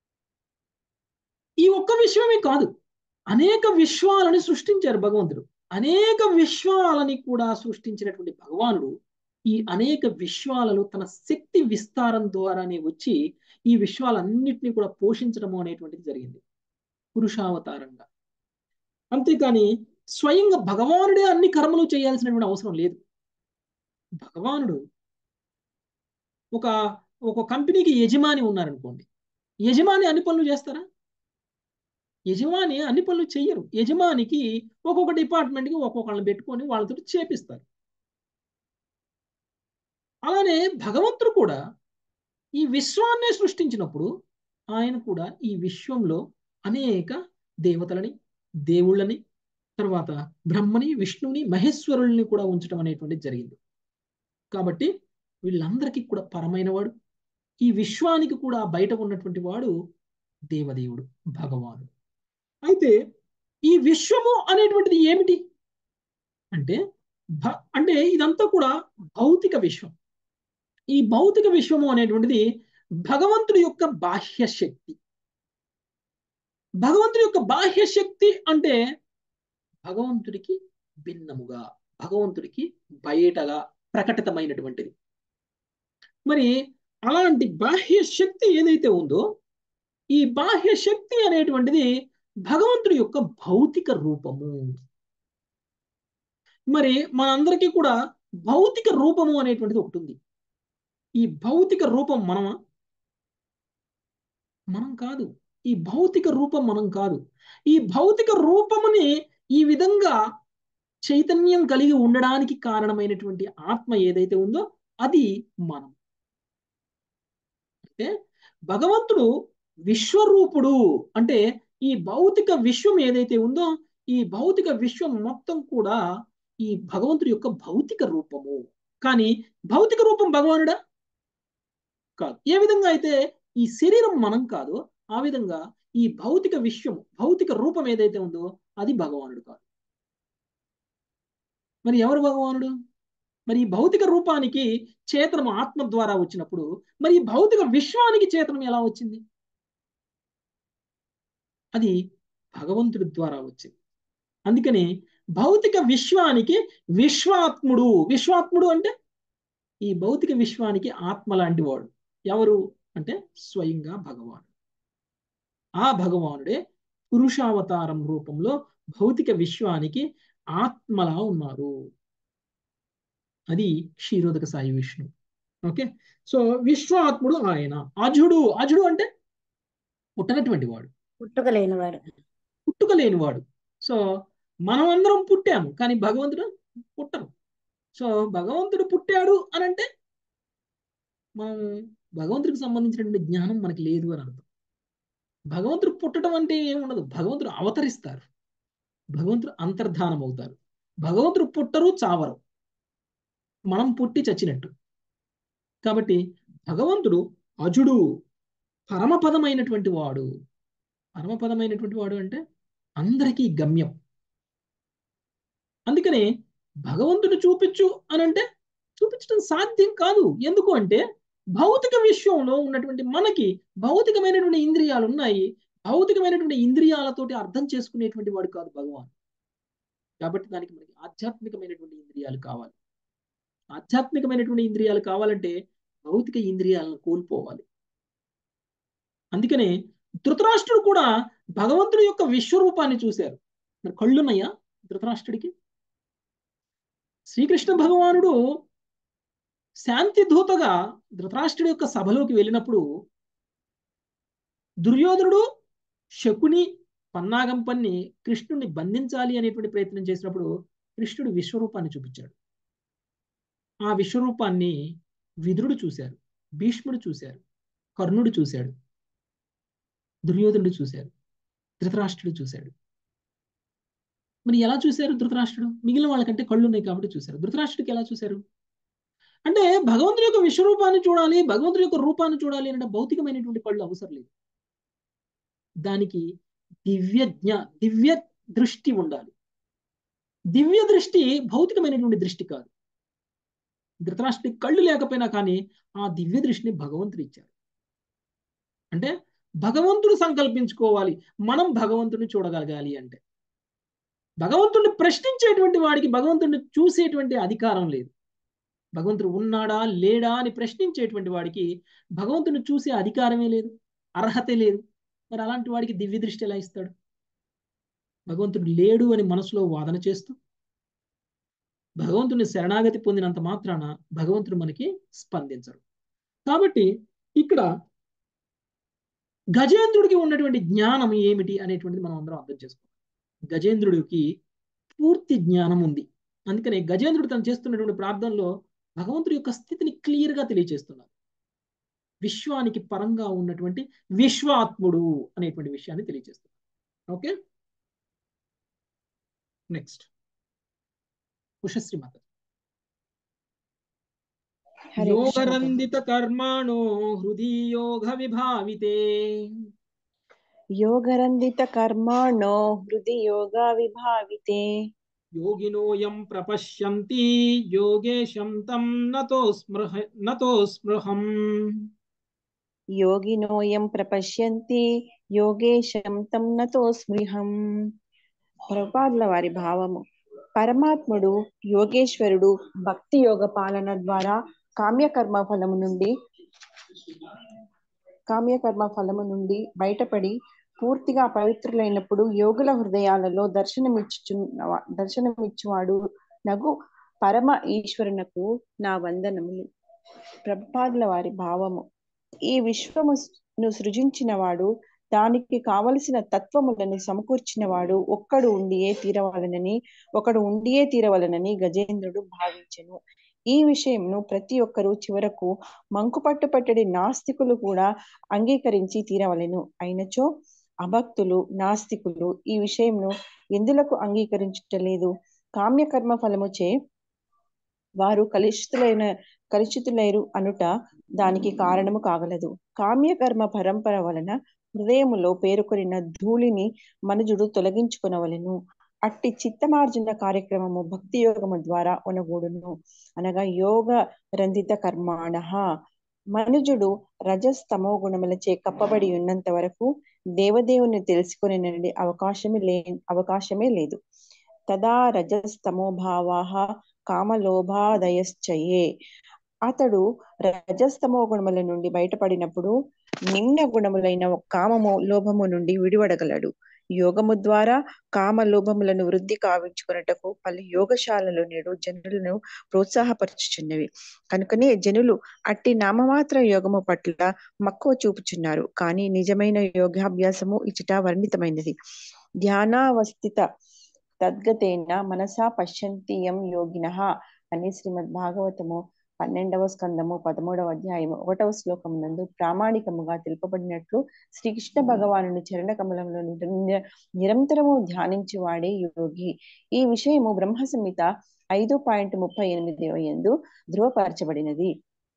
Speaker 1: ఈ ఒక్క విశ్వమే కాదు అనేక విశ్వాలని సృష్టించారు భగవంతుడు అనేక విశ్వాలని కూడా సృష్టించినటువంటి భగవానుడు ఈ అనేక విశ్వాలలో తన శక్తి విస్తారం ద్వారానే వచ్చి ఈ విశ్వాలన్నింటినీ కూడా పోషించడము అనేటువంటిది జరిగింది పురుషావతారంగా అంతేకాని స్వయంగా భగవానుడే అన్ని కర్మలు చేయాల్సినటువంటి అవసరం లేదు భగవానుడు ఒక ఒక కంపెనీకి యజమాని ఉన్నారనుకోండి యజమాని అన్ని పనులు చేస్తారా యజమాని అన్ని పనులు చెయ్యరు యజమానికి ఒక్కొక్క డిపార్ట్మెంట్కి ఒక్కొక్కళ్ళని పెట్టుకొని వాళ్ళతో చేపిస్తారు అలానే భగవంతుడు కూడా ఈ విశ్వాన్నే సృష్టించినప్పుడు ఆయన కూడా ఈ విశ్వంలో అనేక దేవతలని దేవుళ్ళని తర్వాత బ్రహ్మని విష్ణుని మహేశ్వరుల్ని కూడా ఉంచడం అనేటువంటిది జరిగింది కాబట్టి వీళ్ళందరికీ కూడా పరమైన వాడు ఈ విశ్వానికి కూడా బయట ఉన్నటువంటి వాడు దేవదేవుడు భగవానుడు అయితే ఈ విశ్వము అనేటువంటిది ఏమిటి అంటే అంటే ఇదంతా కూడా భౌతిక విశ్వం ఈ భౌతిక విశ్వము అనేటువంటిది భగవంతుడి యొక్క బాహ్య శక్తి భగవంతుడి యొక్క బాహ్య శక్తి అంటే భగవంతుడికి భిన్నముగా భగవంతుడికి బయటగా ప్రకటితమైనటువంటిది మరి అలాంటి బాహ్య శక్తి ఏదైతే ఉందో ఈ బాహ్య శక్తి అనేటువంటిది భగవంతుడి యొక్క భౌతిక రూపము మరి మనందరికీ కూడా భౌతిక రూపము అనేటువంటిది ఒకటి ఉంది ఈ భౌతిక రూపం మనమా మనం కాదు ఈ భౌతిక రూపం మనం కాదు ఈ భౌతిక రూపముని ఈ విధంగా చైతన్యం కలిగి ఉండడానికి కారణమైనటువంటి ఆత్మ ఏదైతే ఉందో అది మనం అంటే భగవంతుడు విశ్వరూపుడు అంటే ఈ భౌతిక విశ్వం ఏదైతే ఉందో ఈ భౌతిక విశ్వం మొత్తం కూడా ఈ భగవంతుడి యొక్క భౌతిక రూపము కానీ భౌతిక రూపం భగవానుడా కాదు ఏ విధంగా అయితే ఈ శరీరం మనం కాదు ఆ విధంగా ఈ భౌతిక విశ్వం భౌతిక రూపం ఏదైతే ఉందో అది భగవానుడు కాదు మరి ఎవరు భగవానుడు మరి ఈ భౌతిక రూపానికి చేతనం ఆత్మ ద్వారా వచ్చినప్పుడు మరి ఈ భౌతిక విశ్వానికి చేతనం ఎలా వచ్చింది అది భగవంతుడి ద్వారా వచ్చింది అందుకని భౌతిక విశ్వానికి విశ్వాత్ముడు విశ్వాత్ముడు అంటే ఈ భౌతిక విశ్వానికి ఆత్మ లాంటి వాడు ఎవరు అంటే స్వయంగా భగవానుడు ఆ భగవానుడే పురుషావతారం రూపంలో భౌతిక విశ్వానికి ఆత్మలా ఉన్నారు అది Kshirodakashayi Vishnu okay so విశ్వాత్ముడు ఆయన అజుడు అజుడు అంటే పుట్టనటువంటి వాడు
Speaker 5: పుట్టుక లేనివాడు
Speaker 1: పుట్టుక లేనివాడు సో మనం అందరం పుట్టాము కానీ భగవంతుడు పుట్టరు సో భగవంతుడు పుట్టాడు అని అంటే మనం భగవంతుడికి సంబంధించినటువంటి జ్ఞానం మనకి లేదు అని అర్థం భగవంతుడు పుట్టడం అంటే ఏముండదు భగవంతుడు అవతరిస్తారు భగవంతుడు అంతర్ధానం అవుతారు భగవంతుడు పుట్టరు చావరు మనం పుట్టి చచ్చినట్టు కాబట్టి భగవంతుడు అజుడు పరమపదమైనటువంటి వాడు పరమపదమైనటువంటి వాడు అంటే అందరికీ గమ్యం అందుకనే భగవంతుడు చూపించు అని అంటే చూపించడం సాధ్యం కాదు ఎందుకు అంటే భౌతిక విశ్వంలో ఉన్నటువంటి మనకి భౌతికమైనటువంటి ఇంద్రియాలు ఉన్నాయి భౌతికమైనటువంటి ఇంద్రియాలతోటి అర్థం చేసుకునేటువంటి వాడు కాదు భగవాన్ కాబట్టి దానికి మనకి ఆధ్యాత్మికమైనటువంటి ఇంద్రియాలు కావాలి ఆధ్యాత్మికమైనటువంటి ఇంద్రియాలు కావాలంటే భౌతిక ఇంద్రియాలను కోల్పోవాలి అందుకనే ధృతరాష్ట్రుడు కూడా భగవంతుడి యొక్క విశ్వరూపాన్ని చూశారు మరి కళ్ళున్నాయా ధృతరాష్ట్రుడికి శ్రీకృష్ణ భగవానుడు శాంతి దూతగా ధృతరాష్ట్రుడి యొక్క సభలోకి వెళ్ళినప్పుడు దుర్యోధనుడు శకుని పన్నాగం పన్ని కృష్ణుడిని బంధించాలి అనేటువంటి ప్రయత్నం చేసినప్పుడు కృష్ణుడు విశ్వరూపాన్ని చూపించాడు ఆ విశ్వరూపాన్ని విదురుడు చూశారు భీష్ముడు చూశారు కర్ణుడు చూశాడు దుర్యోధనుడు చూశారు ధృతరాష్ట్రుడు చూశాడు మరి ఎలా చూశారు ధృతరాష్ట్రుడు మిగిలిన వాళ్ళకంటే కళ్ళు ఉన్నాయి కాబట్టి చూశారు ధృతరాష్ట్రుడికి ఎలా చూశారు అంటే భగవంతుడి యొక్క విశ్వరూపాన్ని చూడాలి భగవంతుడి యొక్క రూపాన్ని చూడాలి అంటే భౌతికమైనటువంటి కళ్ళు అవసరం లేదు దానికి దివ్య జ్ఞా దివ్య దృష్టి ఉండాలి దివ్య దృష్టి భౌతికమైనటువంటి దృష్టి కాదు ధృతరాష్ట్రుడికి కళ్ళు లేకపోయినా కానీ ఆ దివ్య దృష్టిని భగవంతుడు ఇచ్చారు అంటే భగవంతుడు సంకల్పించుకోవాలి మనం భగవంతుడిని చూడగలగాలి అంటే భగవంతుడిని ప్రశ్నించేటువంటి వాడికి భగవంతుడిని చూసేటువంటి అధికారం లేదు భగవంతుడు ఉన్నాడా లేడా అని ప్రశ్నించేటువంటి వాడికి భగవంతుడిని చూసే అధికారమే లేదు అర్హతే లేదు మరి అలాంటి వాడికి దివ్య దృష్టి ఎలా ఇస్తాడు భగవంతుడు లేడు అని మనసులో వాదన చేస్తూ భగవంతుని శరణాగతి పొందినంత మాత్రాన భగవంతుడు మనకి స్పందించరు కాబట్టి ఇక్కడ గజేంద్రుడికి ఉన్నటువంటి జ్ఞానం ఏమిటి అనేటువంటిది మనం అందరం అర్థం చేసుకోవాలి గజేంద్రుడికి పూర్తి జ్ఞానం ఉంది అందుకనే గజేంద్రుడు తను చేస్తున్నటువంటి ప్రార్థనలో భగవంతుడి యొక్క స్థితిని క్లియర్ గా తెలియజేస్తున్నారు విశ్వానికి పరంగా ఉన్నటువంటి విశ్వాత్ముడు అనేటువంటి విషయాన్ని తెలియజేస్తున్నారు ఓకే నెక్స్ట్ ఉషశ్రీ మాత
Speaker 5: హరే కృష్ణ
Speaker 1: యోగరందిత కర్మాణో హృది యోగ విభావితే
Speaker 5: యోగరందిత కర్మాణో హృది యోగా విభావితే
Speaker 1: యోగినోయం ప్రపశ్యంతి యోగేశం తం నతో స్మృహ నతో స్పృహం
Speaker 5: యోగినోయం ప్రపశ్యంతి యోగేశం తం నతో స్మృహం ప్రభుపాదుల వారి భావము పరమాత్ముడు యోగేశ్వరుడు భక్తి యోగ పాలన ద్వారా కామ్యకర్మ ఫలము నుండి కామ్యకర్మ ఫలము నుండి బయటపడి పూర్తిగా పవిత్రులైనప్పుడు యోగుల హృదయాలలో దర్శనమిచ్చు దర్శనమిచ్చువాడు నగు పరమ ఈశ్వరునకు నా వందనములు ప్రభుపాదుల వారి భావము ఈ విశ్వమును సృజించిన వాడు దానికి కావలసిన తత్వములను సమకూర్చిన వాడు ఒక్కడు ఉండియే తీరవలనని ఒకడు ఉండియే తీరవలనని గజేంద్రుడు భావించెను ఈ విషయంను ప్రతి ఒక్కరూ చివరకు మంకుపట్టు పట్టడి నాస్తికులు కూడా అంగీకరించి తీరవలెను అయినచో అభక్తులు నాస్తికులు ఈ విషయంను ఎందులకు అంగీకరించటలేదు కామ్యకర్మ ఫలముచే వారు కలుషితులైన కలుషితులైరు అనుట దానికి కారణము కాగలదు కామ్యకర్మ పరంపర వలన హృదయములో పేరుకొనిన ధూళిని మనుజుడు తొలగించుకొనవలెను అట్టి చిత్తమార్జన కార్యక్రమము భక్తి యోగము ద్వారా ఒనగూడును అనగా యోగ రంధిత కర్మాణ మనుజుడు రజస్తమో గుణములచే కప్పబడి ఉన్నంత వరకు దేవదేవుని తెలుసుకునే అవకాశమే లే అవకాశమే లేదు తదా రజస్తమో భావాహ కామలోభాదయశ్చయే అతడు రజస్తమో గుణముల నుండి బయటపడినప్పుడు నిమ్న గుణములైన కామము లోభము నుండి విడివడగలడు యోగము ద్వారా కామ లోభములను వృద్ధి కావించుకున్నటకు పలు యోగశాలలు నేడు జనులను ప్రోత్సాహపరచుచున్నవి కనుకనే జనులు అట్టి నామమాత్ర యోగము పట్ల మక్కువ చూపుచున్నారు కానీ నిజమైన యోగాభ్యాసము ఇచ్చట వర్ణితమైనది ధ్యానావస్థిత తద్గతేన మనసా పశ్యంతి యం యోగిన అని శ్రీమద్ భాగవతము పన్నెండవ స్కందము పదమూడవ అధ్యాయము ఒకటవ శ్లోకం నందు ప్రామాణికముగా తెలుపబడినట్లు శ్రీకృష్ణ భగవాను చరణ కమలంలో నిరంతరము ధ్యానించి వాడే యోగి ఈ విషయము బ్రహ్మ సంహిత ఐదు పాయింట్ ముప్పై ఎనిమిది ఎందు ధృవపరచబడినది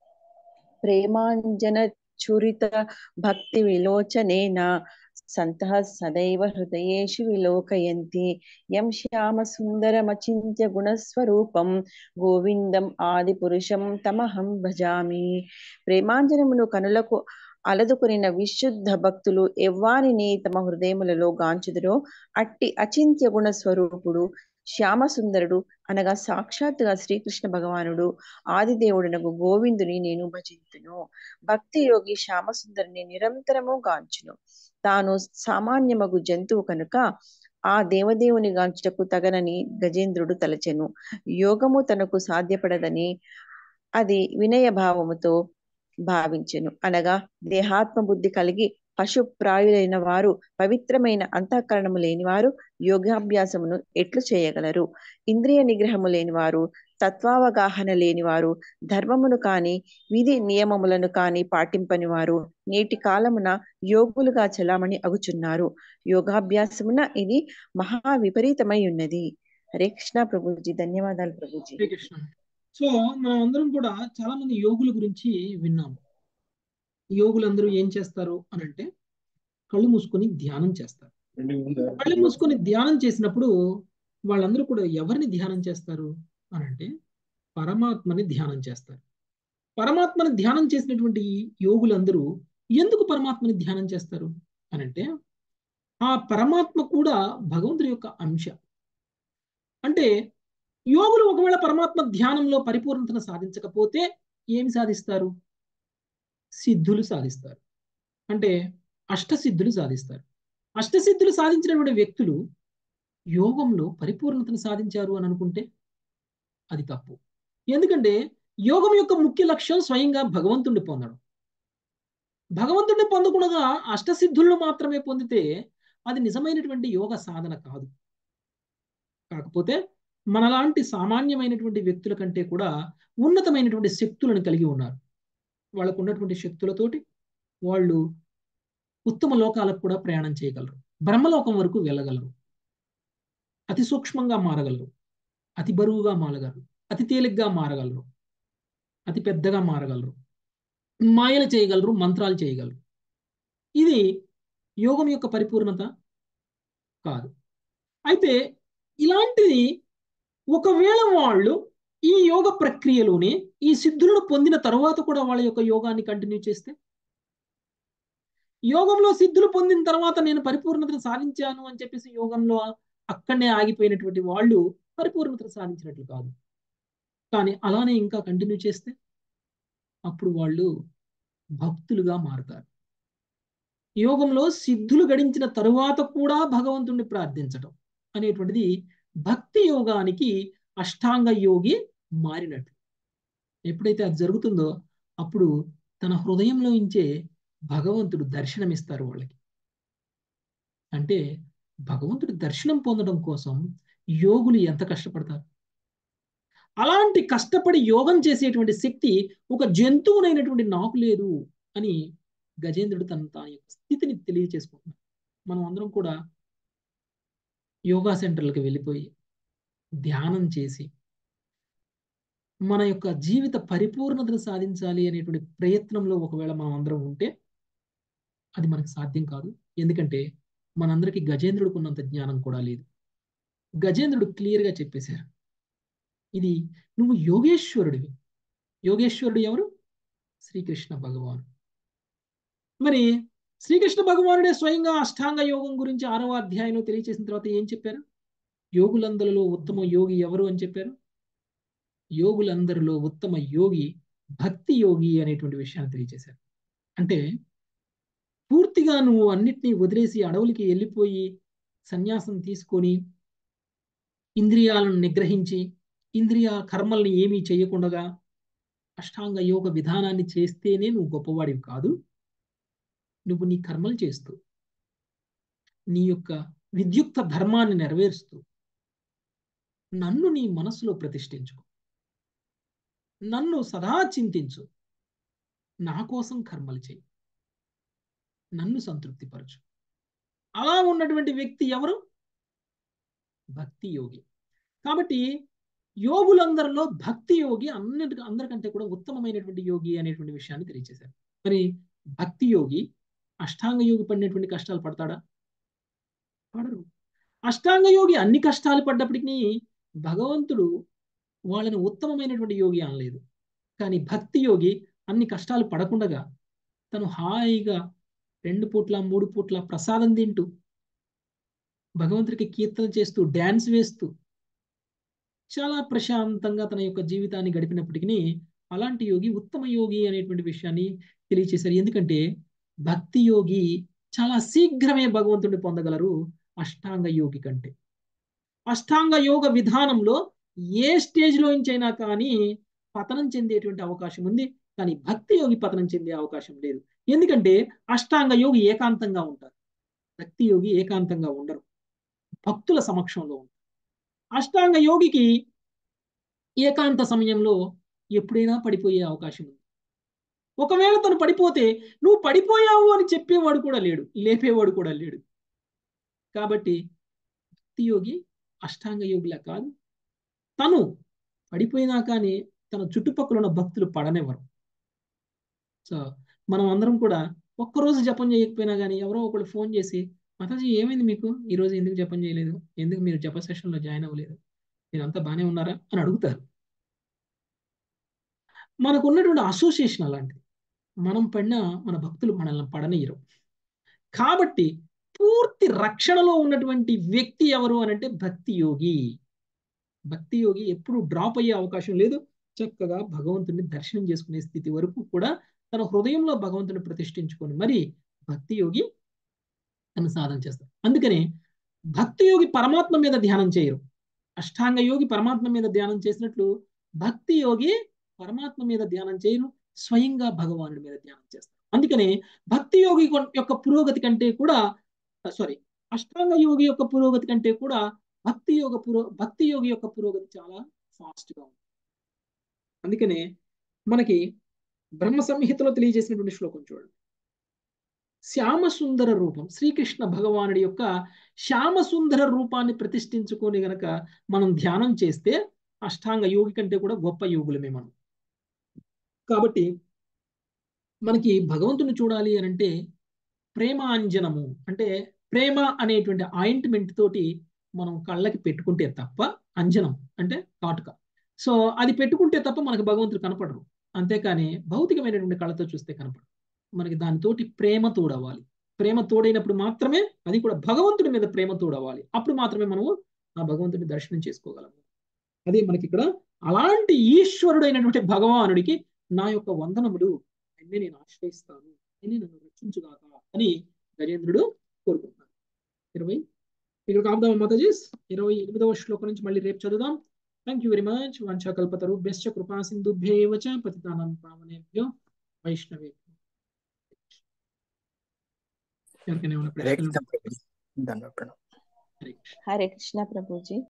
Speaker 5: ప్రేమాంజన చురిత భక్తి విలోచనేన సంతః సదైవ హృదయేషు విలోకయంతి యం శ్యామ సుందరమచింత్య గుణస్వరూపం గోవిందం ఆది పురుషం తమహం భజామి ప్రేమాంజనమును కనులకు అలదుకునిన విశుద్ధ భక్తులు ఎవ్వారిని తమ హృదయములలో గాంచుదురో అట్టి అచింత్య గుణ స్వరూపుడు శ్యామసుందరుడు అనగా సాక్షాత్తుగా శ్రీకృష్ణ భగవానుడు ఆదిదేవుడునకు గోవిందుని నేను భజింతును భక్తి యోగి శ్యామసుందరుని నిరంతరము గాంచును తాను సామాన్యమగు జంతువు కనుక ఆ దేవదేవుని గాంచుటకు తగనని గజేంద్రుడు తలచెను యోగము తనకు సాధ్యపడదని అది వినయ భావముతో భావించెను అనగా దేహాత్మ బుద్ధి కలిగి పశుప్రాయులైన వారు పవిత్రమైన అంతఃకరణము లేని వారు యోగాభ్యాసమును ఎట్లు చేయగలరు ఇంద్రియ నిగ్రహము లేని వారు తత్వావగాహన లేని వారు ధర్మమును కాని విధి నియమములను కాని పాటింపని వారు నేటి కాలమున యోగులుగా చలామణి అగుచున్నారు యోగాభ్యాసమున ఇది మహా విపరీతమై ఉన్నది హరే కృష్ణ ప్రభుజీ ధన్యవాదాలు ప్రభుజీ
Speaker 1: హరే కృష్ణ సో మనం అందరం కూడా చాలా మంది యోగుల గురించి విన్నాము యోగులందరూ ఏం చేస్తారు అని అంటే కళ్ళు మూసుకొని ధ్యానం చేస్తారు కళ్ళు మూసుకొని ధ్యానం చేసినప్పుడు వాళ్ళందరూ కూడా ఎవరిని ధ్యానం చేస్తారు అని అంటే పరమాత్మని ధ్యానం చేస్తారు పరమాత్మని ధ్యానం చేసినటువంటి యోగులందరూ ఎందుకు పరమాత్మని ధ్యానం చేస్తారు అని అంటే ఆ పరమాత్మ కూడా భగవంతుడి యొక్క అంశ అంటే యోగులు ఒకవేళ పరమాత్మ ధ్యానంలో పరిపూర్ణతను సాధించకపోతే ఏమి సాధిస్తారు సిద్ధులు సాధిస్తారు అంటే అష్టసిద్ధులు సాధిస్తారు అష్టసిద్ధులు సాధించినటువంటి వ్యక్తులు యోగంలో పరిపూర్ణతను సాధించారు అని అనుకుంటే అది తప్పు ఎందుకంటే యోగం యొక్క ముఖ్య లక్ష్యం స్వయంగా భగవంతుణ్ణి పొందడం భగవంతుడిని పొందకుండా అష్టసిద్ధులను మాత్రమే పొందితే అది నిజమైనటువంటి యోగ సాధన కాదు కాకపోతే మనలాంటి సామాన్యమైనటువంటి వ్యక్తుల కంటే కూడా ఉన్నతమైనటువంటి శక్తులను కలిగి ఉన్నారు వాళ్ళకు ఉన్నటువంటి శక్తులతోటి వాళ్ళు ఉత్తమ లోకాలకు కూడా ప్రయాణం చేయగలరు బ్రహ్మలోకం వరకు వెళ్ళగలరు అతి సూక్ష్మంగా మారగలరు అతి బరువుగా మారగలరు అతి తేలిగ్గా మారగలరు అతి పెద్దగా మారగలరు మాయలు చేయగలరు మంత్రాలు చేయగలరు ఇది యోగం యొక్క పరిపూర్ణత కాదు అయితే ఇలాంటిది ఒకవేళ వాళ్ళు ఈ యోగ ప్రక్రియలోనే ఈ సిద్ధులను పొందిన తర్వాత కూడా వాళ్ళ యొక్క యోగాన్ని కంటిన్యూ చేస్తే యోగంలో సిద్ధులు పొందిన తర్వాత నేను పరిపూర్ణతను సాధించాను అని చెప్పేసి యోగంలో అక్కడనే ఆగిపోయినటువంటి వాళ్ళు పరిపూర్ణతను సాధించినట్లు కాదు కానీ అలానే ఇంకా కంటిన్యూ చేస్తే అప్పుడు వాళ్ళు భక్తులుగా మారుతారు యోగంలో సిద్ధులు గడించిన తరువాత కూడా భగవంతుణ్ణి ప్రార్థించటం అనేటువంటిది భక్తి యోగానికి అష్టాంగ యోగి మారినట్లు ఎప్పుడైతే అది జరుగుతుందో అప్పుడు తన హృదయంలో ఇంచే భగవంతుడు దర్శనమిస్తారు వాళ్ళకి అంటే భగవంతుడి దర్శనం పొందడం కోసం యోగులు ఎంత కష్టపడతారు అలాంటి కష్టపడి యోగం చేసేటువంటి శక్తి ఒక జంతువునైనటువంటి నాకు లేదు అని గజేంద్రుడు తన తన యొక్క స్థితిని తెలియచేసుకుంటున్నాడు మనం అందరం కూడా యోగా సెంటర్లకు వెళ్ళిపోయి ధ్యానం చేసి మన యొక్క జీవిత పరిపూర్ణతను సాధించాలి అనేటువంటి ప్రయత్నంలో ఒకవేళ మనం అందరం ఉంటే అది మనకు సాధ్యం కాదు ఎందుకంటే మనందరికీ గజేంద్రుడికి ఉన్నంత జ్ఞానం కూడా లేదు గజేంద్రుడు క్లియర్గా చెప్పేశారు ఇది నువ్వు యోగేశ్వరుడివి యోగేశ్వరుడు ఎవరు శ్రీకృష్ణ భగవాను మరి శ్రీకృష్ణ భగవానుడే స్వయంగా అష్టాంగ యోగం గురించి ఆరవ అధ్యాయంలో తెలియచేసిన తర్వాత ఏం చెప్పారు యోగులందరిలో ఉత్తమ యోగి ఎవరు అని చెప్పారు యోగులందరిలో ఉత్తమ యోగి భక్తి యోగి అనేటువంటి విషయాన్ని తెలియచేశారు అంటే పూర్తిగా నువ్వు అన్నిటినీ వదిలేసి అడవులకి వెళ్ళిపోయి సన్యాసం తీసుకొని ఇంద్రియాలను నిగ్రహించి ఇంద్రియ కర్మల్ని ఏమీ చేయకుండా అష్టాంగ యోగ విధానాన్ని చేస్తేనే నువ్వు గొప్పవాడివి కాదు నువ్వు నీ కర్మలు చేస్తూ నీ యొక్క విద్యుక్త ధర్మాన్ని నెరవేరుస్తూ నన్ను నీ మనసులో ప్రతిష్ఠించుకో నన్ను సదా చింతించు నా కోసం కర్మలు చేయి నన్ను సంతృప్తిపరచు అలా ఉన్నటువంటి వ్యక్తి ఎవరు భక్తి యోగి కాబట్టి యోగులందరిలో భక్తి యోగి అన్నిటి అందరికంటే కూడా ఉత్తమమైనటువంటి యోగి అనేటువంటి విషయాన్ని తెలియజేశారు మరి భక్తి యోగి అష్టాంగ యోగి పడినటువంటి కష్టాలు పడతాడా పడరు అష్టాంగ యోగి అన్ని కష్టాలు పడ్డప్పటికీ భగవంతుడు వాళ్ళని ఉత్తమమైనటువంటి యోగి అనలేదు కానీ భక్తి యోగి అన్ని కష్టాలు పడకుండగా తను హాయిగా రెండు పూట్ల మూడు పూట్ల ప్రసాదం తింటూ భగవంతుడికి కీర్తన చేస్తూ డ్యాన్స్ వేస్తూ చాలా ప్రశాంతంగా తన యొక్క జీవితాన్ని గడిపినప్పటికీ అలాంటి యోగి ఉత్తమ యోగి అనేటువంటి విషయాన్ని తెలియచేశారు ఎందుకంటే భక్తి యోగి చాలా శీఘ్రమే భగవంతుడిని పొందగలరు అష్టాంగ యోగి కంటే అష్టాంగ యోగ విధానంలో ఏ స్టేజ్లో నుంచైనా కానీ పతనం చెందేటువంటి అవకాశం ఉంది కానీ భక్తి యోగి పతనం చెందే అవకాశం లేదు ఎందుకంటే అష్టాంగ యోగి ఏకాంతంగా ఉంటారు భక్తి యోగి ఏకాంతంగా ఉండరు భక్తుల సమక్షంలో ఉంటారు అష్టాంగ యోగికి ఏకాంత సమయంలో ఎప్పుడైనా పడిపోయే అవకాశం ఉంది ఒకవేళ తను పడిపోతే నువ్వు పడిపోయావు అని చెప్పేవాడు కూడా లేడు లేపేవాడు కూడా లేడు కాబట్టి భక్తి యోగి అష్టాంగ యోగిలా కాదు తను పడిపోయినా కానీ తన చుట్టుపక్కల ఉన్న భక్తులు పడనివ్వరు సో మనం అందరం కూడా ఒక్కరోజు జపం చేయకపోయినా కానీ ఎవరో ఒకళ్ళు ఫోన్ చేసి మాతాజీ ఏమైంది మీకు ఈరోజు ఎందుకు జపం చేయలేదు ఎందుకు మీరు జప సెషన్లో జాయిన్ అవ్వలేదు మీరంతా బాగానే ఉన్నారా అని అడుగుతారు మనకు ఉన్నటువంటి అసోసియేషన్ అలాంటిది మనం పడినా మన భక్తులు మనల్ని పడనీయరు కాబట్టి పూర్తి రక్షణలో ఉన్నటువంటి వ్యక్తి ఎవరు అని అంటే భక్తి యోగి భక్తి యోగి ఎప్పుడు డ్రాప్ అయ్యే అవకాశం లేదు చక్కగా భగవంతుని దర్శనం చేసుకునే స్థితి వరకు కూడా తన హృదయంలో భగవంతుని ప్రతిష్ఠించుకొని మరి భక్తి యోగి తను సాధన చేస్తారు అందుకని భక్తి యోగి పరమాత్మ మీద ధ్యానం చేయరు అష్టాంగ యోగి పరమాత్మ మీద ధ్యానం చేసినట్లు భక్తి యోగి పరమాత్మ మీద ధ్యానం చేయరు స్వయంగా భగవానుడి మీద ధ్యానం చేస్తారు అందుకని భక్తి యోగి యొక్క పురోగతి కంటే కూడా సారీ అష్టాంగ యోగి యొక్క పురోగతి కంటే కూడా భక్తి యోగ పురో భక్తి యోగి యొక్క పురోగతి చాలా ఫాస్ట్ గా ఉంది అందుకనే మనకి బ్రహ్మ సంహితలో తెలియజేసినటువంటి శ్లోకం చూడండి శ్యామ సుందర రూపం శ్రీకృష్ణ భగవానుడి యొక్క శ్యామ సుందర రూపాన్ని ప్రతిష్ఠించుకొని గనక మనం ధ్యానం చేస్తే అష్టాంగ యోగి కంటే కూడా గొప్ప యోగులమే మనం కాబట్టి మనకి భగవంతుని చూడాలి అని అంటే ప్రేమాంజనము అంటే ప్రేమ అనేటువంటి ఆయింట్మెంట్ తోటి మనం కళ్ళకి పెట్టుకుంటే తప్ప అంజనం అంటే కాటుక సో అది పెట్టుకుంటే తప్ప మనకి భగవంతుడు కనపడరు అంతేకాని భౌతికమైనటువంటి కళ్ళతో చూస్తే కనపడరు మనకి దానితోటి ప్రేమ తోడవాలి ప్రేమ తోడైనప్పుడు మాత్రమే అది కూడా భగవంతుడి మీద ప్రేమ తోడవాలి అప్పుడు మాత్రమే మనము ఆ భగవంతుడిని దర్శనం చేసుకోగలము అదే మనకి ఇక్కడ అలాంటి ఈశ్వరుడైనటువంటి భగవానుడికి నా యొక్క వందనములు అన్నీ నేను ఆశ్రయిస్తాను అని నన్ను రక్షించుగాక అని గజేంద్రుడు కోరుకుంటున్నాడు ఇరవై ఇక్కడ కాపుదాం మాతాజీస్ ఇరవై ఎనిమిదవ శ్లోకం నుంచి మళ్ళీ రేపు చదువుదాం థ్యాంక్ యూ వెరీ మచ్ వంశాకల్పతరుభ్యశ్చ కృపా సింధుభ్యేవ చ పతితానం పావనేభ్యో వైష్ణవే ఎవరికైనా ఏమైనా
Speaker 6: హరే
Speaker 1: ప్రశ్నలు
Speaker 6: కృష్ణ ప్రభుజీ ధన్యవాదాలు
Speaker 1: హరే కృష్ణ
Speaker 5: హరే కృష్ణ ప్రభుజీ